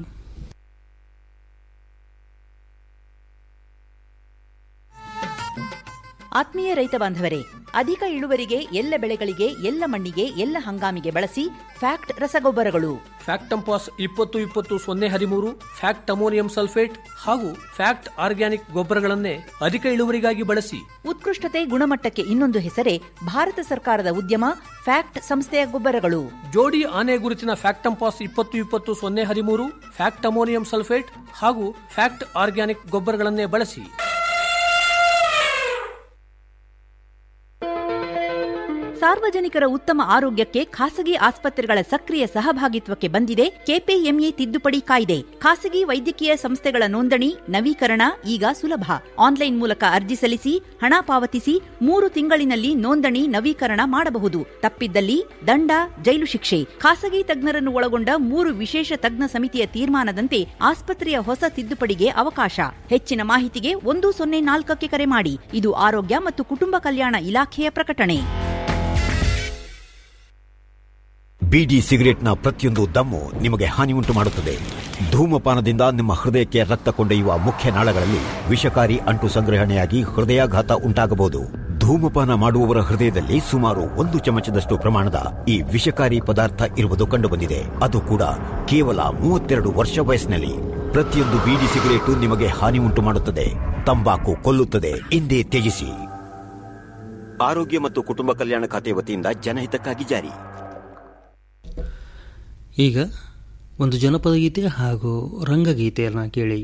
ಆತ್ಮೀಯ ರೈತ ಬಾಂಧವರೇ ಅಧಿಕ ಇಳುವರಿಗೆ ಎಲ್ಲ ಬೆಳೆಗಳಿಗೆ ಎಲ್ಲ ಮಣ್ಣಿಗೆ ಎಲ್ಲ ಹಂಗಾಮಿಗೆ ಬಳಸಿ ಫ್ಯಾಕ್ಟ್ ರಸಗೊಬ್ಬರಗಳು
ಫ್ಯಾಕ್ಟ್ ಟಂಪಾಸ್ ಇಪ್ಪತ್ತು ಇಪ್ಪತ್ತು ಸೊನ್ನೆ ಹದಿಮೂರು ಫ್ಯಾಕ್ಟ್ ಅಮೋನಿಯಂ ಸಲ್ಫೇಟ್ ಹಾಗೂ ಫ್ಯಾಕ್ಟ್ ಆರ್ಗ್ಯಾನಿಕ್ ಗೊಬ್ಬರಗಳನ್ನೇ ಅಧಿಕ ಇಳುವರಿಗಾಗಿ ಬಳಸಿ
ಉತ್ಕೃಷ್ಟತೆ ಗುಣಮಟ್ಟಕ್ಕೆ ಇನ್ನೊಂದು ಹೆಸರೇ ಭಾರತ ಸರ್ಕಾರದ ಉದ್ಯಮ ಫ್ಯಾಕ್ಟ್ ಸಂಸ್ಥೆಯ ಗೊಬ್ಬರಗಳು
ಜೋಡಿ ಆನೆ ಗುರುತಿನ ಫ್ಯಾಕ್ಟ್ ಟಂಪಾಸ್ ಇಪ್ಪತ್ತು ಇಪ್ಪತ್ತು ಸೊನ್ನೆ ಹದಿಮೂರು ಫ್ಯಾಕ್ಟ್ ಅಮೋನಿಯಂ ಸಲ್ಫೇಟ್ ಹಾಗೂ ಫ್ಯಾಕ್ಟ್ ಆರ್ಗ್ಯಾನಿಕ್ ಗೊಬ್ಬರಗಳನ್ನೇ ಬಳಸಿ
ಸಾರ್ವಜನಿಕರ ಉತ್ತಮ ಆರೋಗ್ಯಕ್ಕೆ ಖಾಸಗಿ ಆಸ್ಪತ್ರೆಗಳ ಸಕ್ರಿಯ ಸಹಭಾಗಿತ್ವಕ್ಕೆ ಬಂದಿದೆ ಕೆಪಿಎಂಇ ತಿದ್ದುಪಡಿ ಕಾಯ್ದೆ ಖಾಸಗಿ ವೈದ್ಯಕೀಯ ಸಂಸ್ಥೆಗಳ ನೋಂದಣಿ ನವೀಕರಣ ಈಗ ಸುಲಭ ಆನ್ಲೈನ್ ಮೂಲಕ ಅರ್ಜಿ ಸಲ್ಲಿಸಿ ಹಣ ಪಾವತಿಸಿ ಮೂರು ತಿಂಗಳಿನಲ್ಲಿ ನೋಂದಣಿ ನವೀಕರಣ ಮಾಡಬಹುದು ತಪ್ಪಿದ್ದಲ್ಲಿ ದಂಡ ಜೈಲು ಶಿಕ್ಷೆ ಖಾಸಗಿ ತಜ್ಞರನ್ನು ಒಳಗೊಂಡ ಮೂರು ವಿಶೇಷ ತಜ್ಞ ಸಮಿತಿಯ ತೀರ್ಮಾನದಂತೆ ಆಸ್ಪತ್ರೆಯ ಹೊಸ ತಿದ್ದುಪಡಿಗೆ ಅವಕಾಶ ಹೆಚ್ಚಿನ ಮಾಹಿತಿಗೆ ಒಂದು ಸೊನ್ನೆ ನಾಲ್ಕಕ್ಕೆ ಕರೆ ಮಾಡಿ ಇದು ಆರೋಗ್ಯ ಮತ್ತು ಕುಟುಂಬ ಕಲ್ಯಾಣ ಇಲಾಖೆಯ ಪ್ರಕಟಣೆ
ಬಿಡಿ ಸಿಗರೆಟ್ನ ಪ್ರತಿಯೊಂದು ದಮ್ಮು ನಿಮಗೆ ಹಾನಿ ಉಂಟು ಮಾಡುತ್ತದೆ ಧೂಮಪಾನದಿಂದ ನಿಮ್ಮ ಹೃದಯಕ್ಕೆ ರಕ್ತ ಕೊಂಡೊಯ್ಯುವ ಮುಖ್ಯ ನಾಳಗಳಲ್ಲಿ ವಿಷಕಾರಿ ಅಂಟು ಸಂಗ್ರಹಣೆಯಾಗಿ ಹೃದಯಾಘಾತ ಉಂಟಾಗಬಹುದು ಧೂಮಪಾನ ಮಾಡುವವರ ಹೃದಯದಲ್ಲಿ ಸುಮಾರು ಒಂದು ಚಮಚದಷ್ಟು ಪ್ರಮಾಣದ ಈ ವಿಷಕಾರಿ ಪದಾರ್ಥ ಇರುವುದು ಕಂಡುಬಂದಿದೆ ಅದು ಕೂಡ ಕೇವಲ ಮೂವತ್ತೆರಡು ವರ್ಷ ವಯಸ್ಸಿನಲ್ಲಿ ಪ್ರತಿಯೊಂದು ಬೀಡಿ ಸಿಗರೇಟು ನಿಮಗೆ ಹಾನಿ ಉಂಟು ಮಾಡುತ್ತದೆ ತಂಬಾಕು ಕೊಲ್ಲುತ್ತದೆ ಎಂದೇ ತ್ಯಜಿಸಿ ಆರೋಗ್ಯ ಮತ್ತು ಕುಟುಂಬ ಕಲ್ಯಾಣ ಖಾತೆ ವತಿಯಿಂದ ಜನಹಿತಕ್ಕಾಗಿ ಜಾರಿ
ಈಗ ಒಂದು ಜನಪದ ಗೀತೆ ಹಾಗೂ ರಂಗಗೀತೆಯನ್ನು ಕೇಳಿ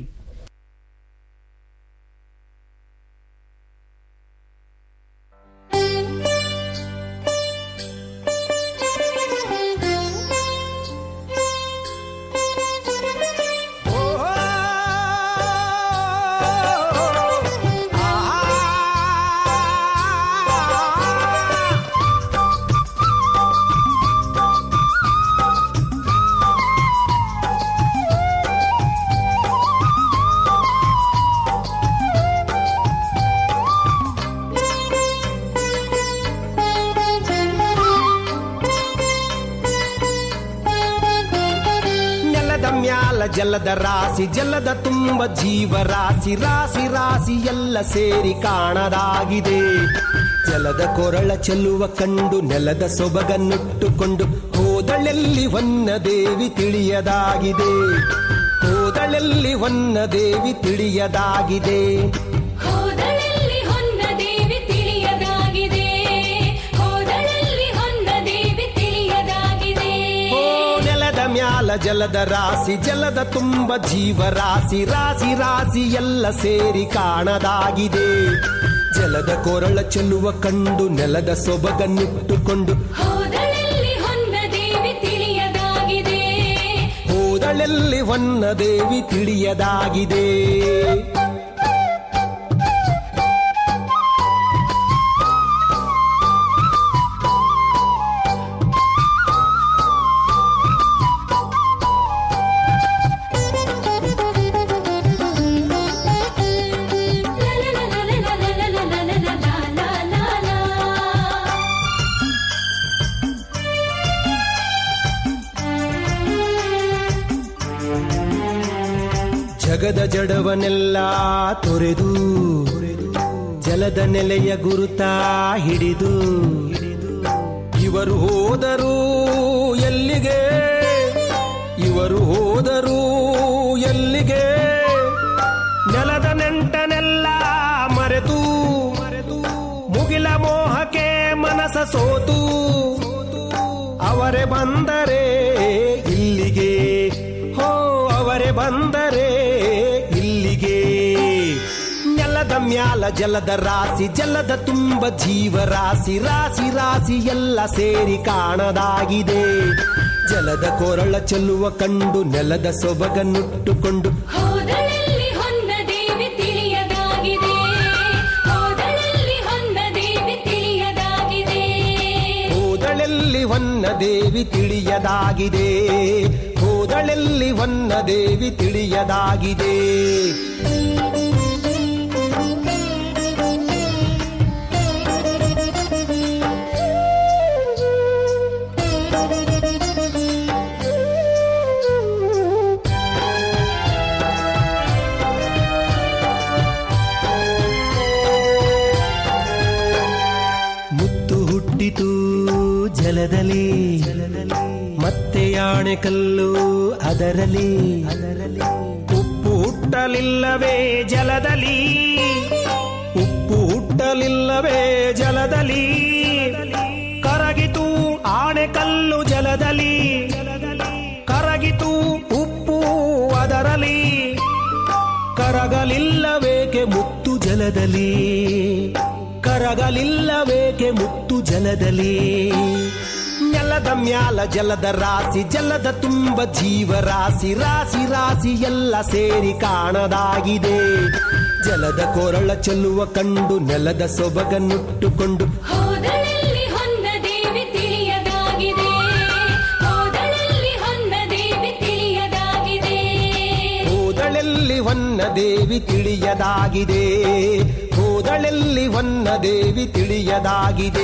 ನೆಲದ ಮ್ಯಾಲ ಜಲದ ರಾಶಿ ಜಲದ ತುಂಬ ಜೀವರಾಶಿ ರಾಶಿ ರಾಶಿ ಎಲ್ಲ ಸೇರಿ ಕಾಣದಾಗಿದೆ ಜಲದ ಕೊರಳ ಚೆಲ್ಲುವ ಕಂಡು ನೆಲದ ಸೊಬಗನ್ನುಟ್ಟುಕೊಂಡು ಹೋದಳೆಲ್ಲಿ ಹೊನ್ನ ದೇವಿ ತಿಳಿಯದಾಗಿದೆ ಹೋದಳೆಲ್ಲಿ ಹೊನ್ನ ದೇವಿ ತಿಳಿಯದಾಗಿದೆ
ಹೋದಳಲ್ಲಿ ಹೊನ್ನ ದೇವಿ ತಿಳಿಯದಾಗಿದೆ ಹೋದಳಲ್ಲಿ ಹೊನ್ನ ದೇವಿ ತಿಳಿಯದಾಗಿದೆ
ಓ ನೆಲದ ಮ್ಯಾಲ ಜಲದ ರಾಶಿ ಜಲದ ತುಂಬ ಜೀವರಾಶಿ ರಾಶಿ ರಾಶಿ ಎಲ್ಲ ಸೇರಿ ಕಾಣದಾಗಿದೆ ಜಲದ ಕೊರಳ ಚೆಲ್ಲುವ ಕಂಡು ನೆಲದ ಸೊಬಗನ್ನಿಟ್ಟುಕೊಂಡು
ಹೋದಳಲ್ಲಿ ಹೊನ್ನ ದೇವಿ ತಿಳಿಯದಾಗಿದೆ
ಹೋದಳೆಲ್ಲಿ ಹೊನ್ನ ದೇವಿ ತಿಳಿಯದಾಗಿದೆ ಜಗದ ಜಡವನೆಲ್ಲ ತೊರೆದು ಜಲದ ನೆಲೆಯ ಗುರುತ ಹಿಡಿದು ಇವರು ಹೋದರು ಎಲ್ಲಿಗೆ ಇವರು ಹೋದರು ಎಲ್ಲಿಗೆ ನೆಲದ ನೆಂಟನೆಲ್ಲ ಮರೆತು ಮುಗಿಲ ಮೋಹಕ್ಕೆ ಮನಸ ಸೋತು ಅವರೇ ಬಂದರೆ ಇಲ್ಲಿಗೆ ಹೋ ಅವರೇ ಬಂದರೆ ಇಲ್ಲಿಗೆ ನೆಲದ ಮ್ಯಾಲ ಜಲದ ರಾಶಿ ಜಲದ ತುಂಬ ಜೀವರಾಶಿ ರಾಶಿ ರಾಶಿ ಎಲ್ಲ ಸೇರಿ ಕಾಣದಾಗಿದೆ ಜಲದ ಕೊರಳ ಚೆಲ್ಲುವ ಕಂಡು ನೆಲದ ಸೊಬಗನ್ನುಟ್ಟುಕೊಂಡು
ಹೋದಳಲ್ಲಿ ಹೊನ್ನ ದೇವಿ ತಿಳಿಯದಾಗಿದೆ ಹೋದಳಲ್ಲಿ ಹೊನ್ನ ದೇವಿ ತಿಳಿಯದಾಗಿದೆ
ಹೋದಳೆಲ್ಲಿ ಹೋದಳೆಲ್ಲಿ ಹೊನ್ನ ದೇವಿ ತಿಳಿಯದಾಗಿದೆ ಹೋದಳೆಲ್ಲಿ ಹೊನ್ನ ದೇವಿ ತಿಳಿಯದಾಗಿದೆ ಮುತ್ತು ಹುಟ್ಟಿತು ಜಲದಲ್ಲಿ ಮತ್ತೆ ಆಣೆಕಲ್ಲು ಅದರಲ್ಲಿ ಉಪ್ಪು ಹುಟ್ಟಲಿಲ್ಲವೇ ಜಲದಲ್ಲಿ ಉಪ್ಪು ಹುಟ್ಟಲಿಲ್ಲವೇ ಜಲದಲ್ಲಿ ಕರಗಿತು ಆಣೆಕಲ್ಲು ಜಲದಲ್ಲಿ ಕರಗಿತು ಉಪ್ಪು ಅದರಲಿ ಕರಗಲಿಲ್ಲವೇಕೆ ಮುತ್ತು ಜಲದಲ್ಲಿ ಕರಗಲಿಲ್ಲವೇಕೆ ಮುತ್ತು ಜಲದಲ್ಲಿ ನೆಲದ ಮ್ಯಾಲ ಜಲದ ರಾಶಿ ಜಲದ ತುಂಬ ಜೀವರಾಶಿ ರಾಶಿ ರಾಶಿ ಎಲ್ಲ ಸೇರಿ ಕಾಣದಾಗಿದೆ ಜಲದ ಕೊರಳ ಚೆಲ್ಲುವ ಕಂಡು ನೆಲದ ಸೊಬಗನ್ನುಟ್ಟುಕೊಂಡು
ಹೋದಳೆಲ್ಲಿ ಹೊನ್ನ ದೇವಿ ತಿಳಿಯದಾಗಿದೆ ಹೋದಳೆಲ್ಲಿ ಹೊನ್ನ ದೇವಿ ತಿಳಿಯದಾಗಿದೆ
ಹೋದಳೆಲ್ಲಿ ಹೊನ್ನ ದೇವಿ ತಿಳಿಯದಾಗಿದೆ ಹೋದಳೆಲ್ಲಿ ಹೊನ್ನ ದೇವಿ ತಿಳಿಯದಾಗಿದೆ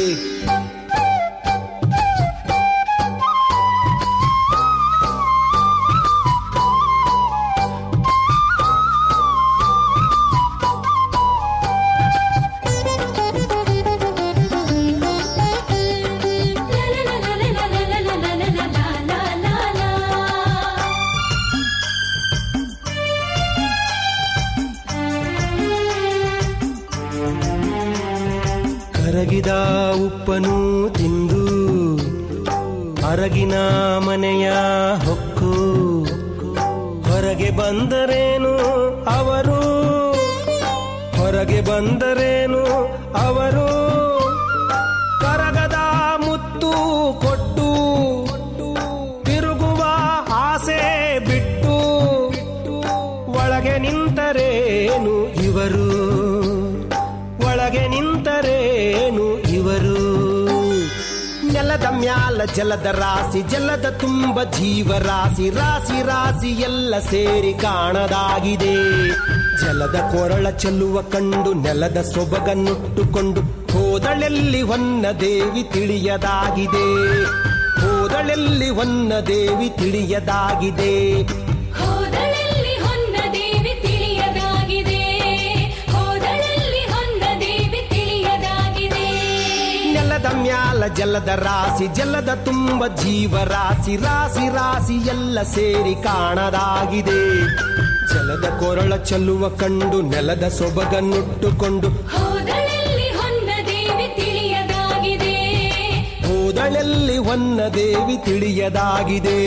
ಕರಗಿದ ಉಪ್ಪನು ತಿಂದು ಅರಗಿನ ಮನೆಯ ಹೊಕ್ಕು ಹೊರಗೆ ಬಂದರೇನು ಅವರು ಹೊರಗೆ ಬಂದರೇನು ಅವರು ಕರಗದ ಮುತ್ತು ಕೊಟ್ಟು ತಿರುಗುವ ಆಸೆ ಬಿಟ್ಟು ಒಳಗೆ ನಿಂತರೇನು ಇವರು ಒಳಗೆ ನಿಂತರೇನು ಇವರು ನೆಲದ ಮ್ಯಾಲ ಜಲದ ರಾಶಿ ಜಲದ ತುಂಬ ಜೀವರಾಶಿ ರಾಶಿ ರಾಶಿ ಎಲ್ಲ ಸೇರಿ ಕಾಣದಾಗಿದೆ ಜಲದ ಕೊರಳ ಚೆಲ್ಲುವ ಕಂಡು ನೆಲದ ಸೊಬಗನ್ನುಟ್ಟುಕೊಂಡು ಹೋದಳೆಲ್ಲಿ ಹೊನ್ನ ದೇವಿ ತಿಳಿಯದಾಗಿದೆ ಹೋದಳೆಲ್ಲಿ ಹೊನ್ನ ದೇವಿ ತಿಳಿಯದಾಗಿದೆ
ಹೋದಳೆಲ್ಲಿ ಹೊನ್ನ ದೇವಿ ತಿಳಿಯದಾಗಿದೆ ಹೋದಳೆಲ್ಲಿ ಹೊನ್ನ ದೇವಿ ತಿಳಿಯದಾಗಿದೆ
ನೆಲದ ಮ್ಯಾಲ ಜಲದ ರಾಶಿ ಜಲದ ತುಂಬ ಜೀವರಾಶಿ ರಾಶಿ ರಾಶಿ ಎಲ್ಲ ಸೇರಿ ಕಾಣದಾಗಿದೆ ಜಲದ ಕೊರಳ ಚೆಲ್ಲುವ ಕಂಡು ನೆಲದ ಸೊಬಗನ್ನುಟ್ಟುಕೊಂಡು
ಹೋದಳೆಲ್ಲಿ ಹೊನ್ನ ದೇವಿ ತಿಳಿಯದಾಗಿದೆ
ಹೋದಳೆಲ್ಲಿ ಹೊನ್ನ ದೇವಿ ತಿಳಿಯದಾಗಿದೆ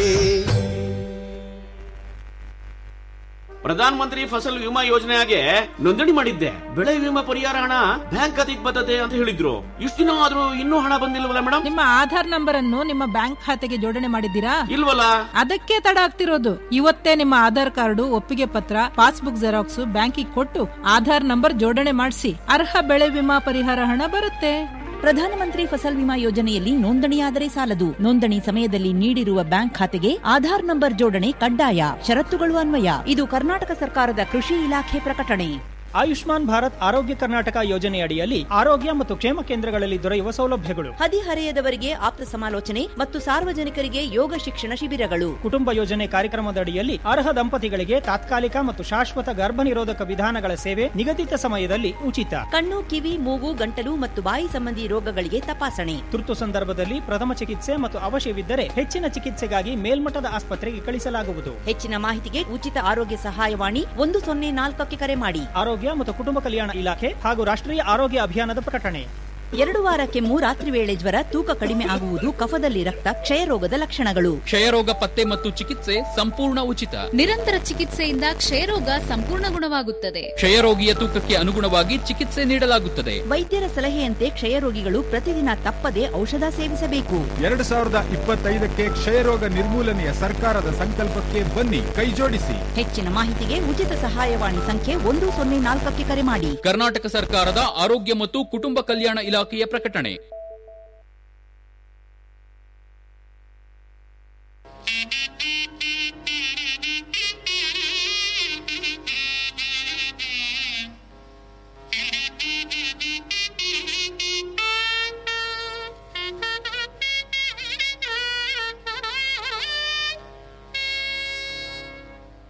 ಪ್ರಧಾನ ಮಂತ್ರಿ ಫಸಲ್ ವಿಮಾ ಯೋಜನೆಗೆ ನೋಂದಣಿ ಮಾಡಿದ್ದೆ ಬೆಳೆ ವಿಮಾ ಪರಿಹಾರ ಹಣ ಬ್ಯಾಂಕ್ ಖಾತೆಗೆ ಬರ್ತದೆ ಅಂತ ಹೇಳಿದ್ರು ಇಷ್ಟು ದಿನ ಆದ್ರೂ ಇನ್ನೂ ಹಣ ಬಂದಿಲ್ವಲ್ಲ ಮೇಡಮ್
ನಿಮ್ಮ ಆಧಾರ್ ನಂಬರ್ ಅನ್ನು ನಿಮ್ಮ ಬ್ಯಾಂಕ್ ಖಾತೆಗೆ ಜೋಡಣೆ ಮಾಡಿದ್ದೀರಾ
ಇಲ್ವಲ್ಲ
ಅದಕ್ಕೆ ತಡ ಆಗ್ತಿರೋದು ಇವತ್ತೇ ನಿಮ್ಮ ಆಧಾರ್ ಕಾರ್ಡು ಒಪ್ಪಿಗೆ ಪತ್ರ ಪಾಸ್ಬುಕ್ ಜೆರಾಕ್ಸ್ ಬ್ಯಾಂಕಿಗೆ ಕೊಟ್ಟು ಆಧಾರ್ ನಂಬರ್ ಜೋಡಣೆ ಮಾಡಿಸಿ ಅರ್ಹ ಬೆಳೆ ವಿಮಾ ಪರಿಹಾರ ಹಣ ಬರುತ್ತೆ
ಪ್ರಧಾನಮಂತ್ರಿ ಫಸಲ್ ವಿಮಾ ಯೋಜನೆಯಲ್ಲಿ ನೋಂದಣಿಯಾದರೆ ಸಾಲದು ನೋಂದಣಿ ಸಮಯದಲ್ಲಿ ನೀಡಿರುವ ಬ್ಯಾಂಕ್ ಖಾತೆಗೆ ಆಧಾರ್ ನಂಬರ್ ಜೋಡಣೆ ಕಡ್ಡಾಯ ಷರತ್ತುಗಳು ಅನ್ವಯ ಇದು ಕರ್ನಾಟಕ ಸರ್ಕಾರದ ಕೃಷಿ ಇಲಾಖೆ ಪ್ರಕಟಣೆ
ಆಯುಷ್ಮಾನ್ ಭಾರತ್ ಆರೋಗ್ಯ ಕರ್ನಾಟಕ ಯೋಜನೆಯಡಿಯಲ್ಲಿ ಆರೋಗ್ಯ ಮತ್ತು ಕ್ಷೇಮ ಕೇಂದ್ರಗಳಲ್ಲಿ ದೊರೆಯುವ ಸೌಲಭ್ಯಗಳು
ಹದಿಹರೆಯದವರಿಗೆ ಆಪ್ತ ಸಮಾಲೋಚನೆ ಮತ್ತು ಸಾರ್ವಜನಿಕರಿಗೆ ಯೋಗ ಶಿಕ್ಷಣ ಶಿಬಿರಗಳು
ಕುಟುಂಬ ಯೋಜನೆ ಕಾರ್ಯಕ್ರಮದಡಿಯಲ್ಲಿ ಅರ್ಹ ದಂಪತಿಗಳಿಗೆ ತಾತ್ಕಾಲಿಕ ಮತ್ತು ಶಾಶ್ವತ ಗರ್ಭ ನಿರೋಧಕ ವಿಧಾನಗಳ ಸೇವೆ ನಿಗದಿತ ಸಮಯದಲ್ಲಿ ಉಚಿತ
ಕಣ್ಣು ಕಿವಿ ಮೂಗು ಗಂಟಲು ಮತ್ತು ಬಾಯಿ ಸಂಬಂಧಿ ರೋಗಗಳಿಗೆ ತಪಾಸಣೆ
ತುರ್ತು ಸಂದರ್ಭದಲ್ಲಿ ಪ್ರಥಮ ಚಿಕಿತ್ಸೆ ಮತ್ತು ಅವಶ್ಯವಿದ್ದರೆ ಹೆಚ್ಚಿನ ಚಿಕಿತ್ಸೆಗಾಗಿ ಮೇಲ್ಮಟ್ಟದ ಆಸ್ಪತ್ರೆಗೆ ಕಳಿಸಲಾಗುವುದು
ಹೆಚ್ಚಿನ ಮಾಹಿತಿಗೆ ಉಚಿತ ಆರೋಗ್ಯ ಸಹಾಯವಾಣಿ ಒಂದು ಸೊನ್ನೆ ನಾಲ್ಕಕ್ಕೆ ಕರೆ ಮಾಡಿ
ಆರೋಗ್ಯ ಮತ್ತು ಕುಟುಂಬ ಕಲ್ಯಾಣ ಇಲಾಖೆ ಹಾಗೂ ರಾಷ್ಟ್ರೀಯ ಆರೋಗ್ಯ ಅಭಿಯಾನದ ಪ್ರಕಟಣೆ
ಎರಡು ವಾರ ಕೆಮ್ಮು ರಾತ್ರಿ ವೇಳೆ ಜ್ವರ ತೂಕ ಕಡಿಮೆ ಆಗುವುದು ಕಫದಲ್ಲಿ ರಕ್ತ ಕ್ಷಯರೋಗದ ಲಕ್ಷಣಗಳು
ಕ್ಷಯರೋಗ ಪತ್ತೆ ಮತ್ತು ಚಿಕಿತ್ಸೆ ಸಂಪೂರ್ಣ ಉಚಿತ
ನಿರಂತರ ಚಿಕಿತ್ಸೆಯಿಂದ ಕ್ಷಯರೋಗ ಸಂಪೂರ್ಣ ಗುಣವಾಗುತ್ತದೆ
ಕ್ಷಯರೋಗಿಯ ತೂಕಕ್ಕೆ ಅನುಗುಣವಾಗಿ ಚಿಕಿತ್ಸೆ ನೀಡಲಾಗುತ್ತದೆ
ವೈದ್ಯರ ಸಲಹೆಯಂತೆ ಕ್ಷಯರೋಗಿಗಳು ಪ್ರತಿದಿನ ತಪ್ಪದೆ ಔಷಧ ಸೇವಿಸಬೇಕು
ಎರಡು ಸಾವಿರದ ಇಪ್ಪತ್ತೈದಕ್ಕೆ ಕ್ಷಯರೋಗ ನಿರ್ಮೂಲನೆಯ ಸರ್ಕಾರದ ಸಂಕಲ್ಪಕ್ಕೆ ಬನ್ನಿ ಕೈಜೋಡಿಸಿ
ಹೆಚ್ಚಿನ ಮಾಹಿತಿಗೆ ಉಚಿತ ಸಹಾಯವಾಣಿ ಸಂಖ್ಯೆ ಒಂದು ಸೊನ್ನೆ ನಾಲ್ಕಕ್ಕೆ ಕರೆ ಮಾಡಿ
ಕರ್ನಾಟಕ ಸರ್ಕಾರದ ಆರೋಗ್ಯ ಮತ್ತು ಕುಟುಂಬ ಕಲ್ಯಾಣ ಇಲಾಖೆಯ ಪ್ರಕಟಣೆ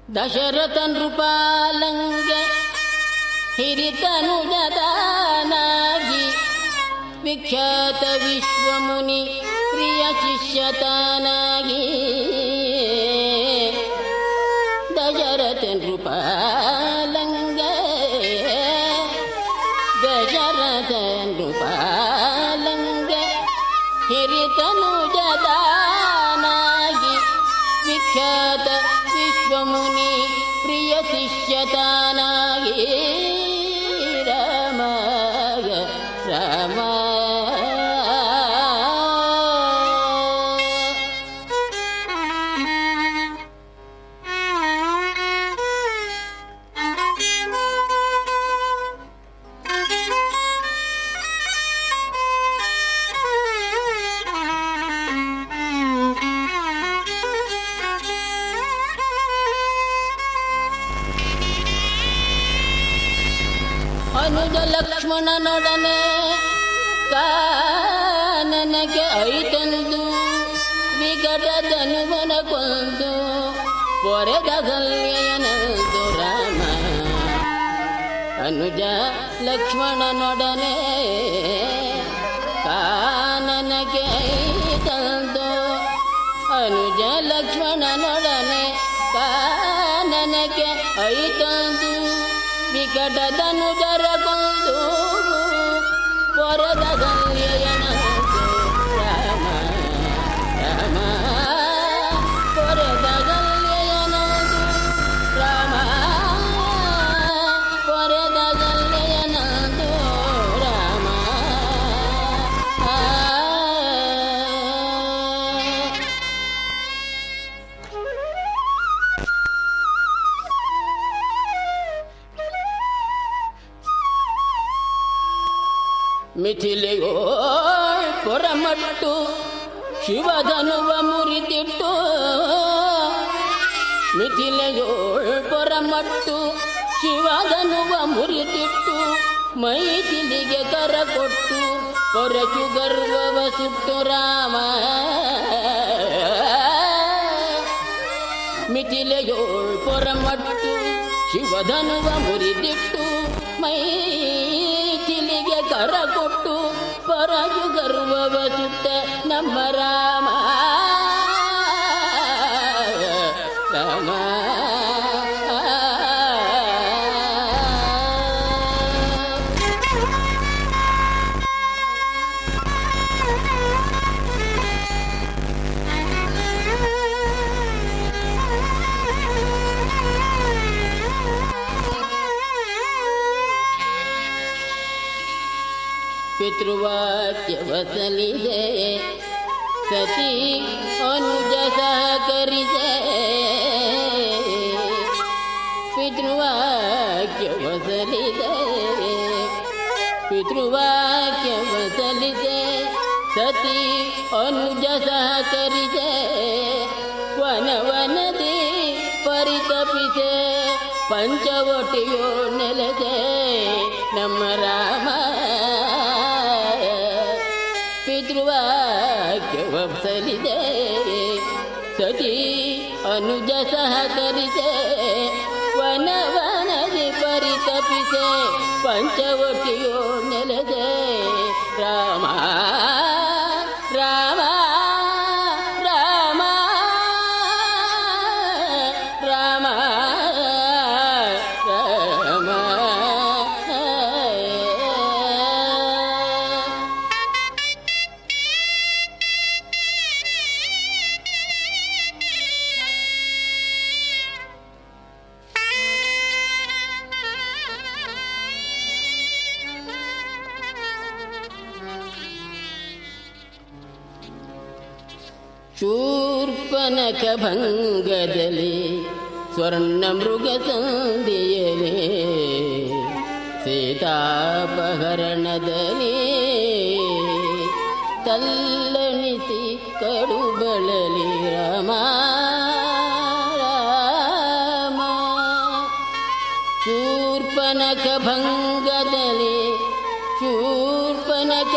ದಶರಥ ನೃಪಾಲಂಗೆ ಹಿರಿತನುಜದಾನಾಗಿ ವಿಖ್ಯಾತ ವಿಶ್ವಮುನಿ ಪ್ರಿಯ ಶಿಷ್ಯತಾನಾಗಿ ದಶರಥ ನೃಪಾಲಂಗೆ ದಶರಥ ನೃಪಾಲಂಗೆ ಹಿರಿತನುಜದಾನಾಗಿ ವಿಖ್ಯಾತ ವಿಶ್ವಮುನಿ ಪ್ರಿಯ ಶಿಷ್ಯತಾನಾಗಿ ರಾಮ ರಾಮ ಅನುಜ ಲಕ್ಷ್ಮಣನೊಡನೆ ಕಾನನಗೆ ಐತಂದು ವಿಕಟದನುವನ ಕೊಂದು ಪೊರೆದ ಗಲ್ಯನಂದು ರಾಮ ಅನುಜ ಲಕ್ಷ್ಮಣನೊಡನೆ ಕಾನನಗೆ ಐತಂದು ಅನುಜ ಲಕ್ಷ್ಮಣನೊಡನೆ ಕಾನನಗೆ ಐತಂದು ವಿಕಟದನು ಜರಗೊಂದು ಪೊರದ ಗಲ್ಯನಂದು ರಾಮ ರಾಮ ಪೊರದ ಗಲ್ಯನಂದು ರಾಮ ಪೊರದ ಗಲ್ಯನಂದು ರಾಮ ಆ ಮಿಥಿಲೆಯೋ ಪೊರಮಟ್ಟು ಶಿವಧನುವ ಮುರಿದಿಟ್ಟು ಮಿಥಿಲೆಯೋಳ್ ಪೊರಮಟ್ಟು ಶಿವಧನುವ ಮುರಿದಿಟ್ಟು ಮೈಥಿಲಿಗೆ ಕರ ಕೊಟ್ಟು ಪೊರಚು ಗರ್ವವ ಸುಟ್ಟು ರಾಮ ಮಿಥಿಲೆಯೋಳ್ ಪೊರಮಟ್ಟು ಶಿವಧನುವ ಮುರಿದಿಟ್ಟು ಮೈಥಿಲಿಗೆ ಕರ ಕೊಟ್ಟು ಪರಜು ಗರ್ವವ ಸುಟ್ಟ ನಮ್ಮ ರಾಮ ರಾಮ ಪಿತೃವಾಕ್ಯವಸಲಿದೆ ಸತಿ ಅನುಜ ಸಹಕರಿದೆ ಪಿತೃವಾಕ್ಯವಸಲಿದೆ ಪಿತೃವಾಕ್ಯವಸಲಿದೆ ಸತಿ ಅನುಜ ಸಹಕರಿದೆ ವನವನದಿ ಪರಿತಪಿಸೆ ಪಂಚವಟಿಯೋ ನೆಲೆದೆ ನಮ್ಮ ರಾಮ ಪಿತೃವಾಕ್ಯವಸಲಿದೆ ಸತಿ ಅನುಜ ಸಹಕರಿಸೆ ವನವನದಿ ಪರಿತಪಿಸೆ ಪಂಚವಟಿಯೋ ನೆಲೆದೆ ರಾಮ ರಾಮ ರಾಮ ರಾಮ ರಾಮ ಶೂರ್ಪನಕ ಭಂಗದಲ್ಲಿ ಸ್ವರ್ಣ ಮೃಗ ಸಂಧಿಯಲಿ ಸೀತಾಪಹರಣದಲ್ಲಿ ತಲ್ಲಣಿಸಿ ಕಡುಬಳಲಿ ರಾಮ ರಾಮ ಶೂರ್ಪನಕ ಭಂಗದಲ್ಲಿ ಶೂರ್ಪನಕ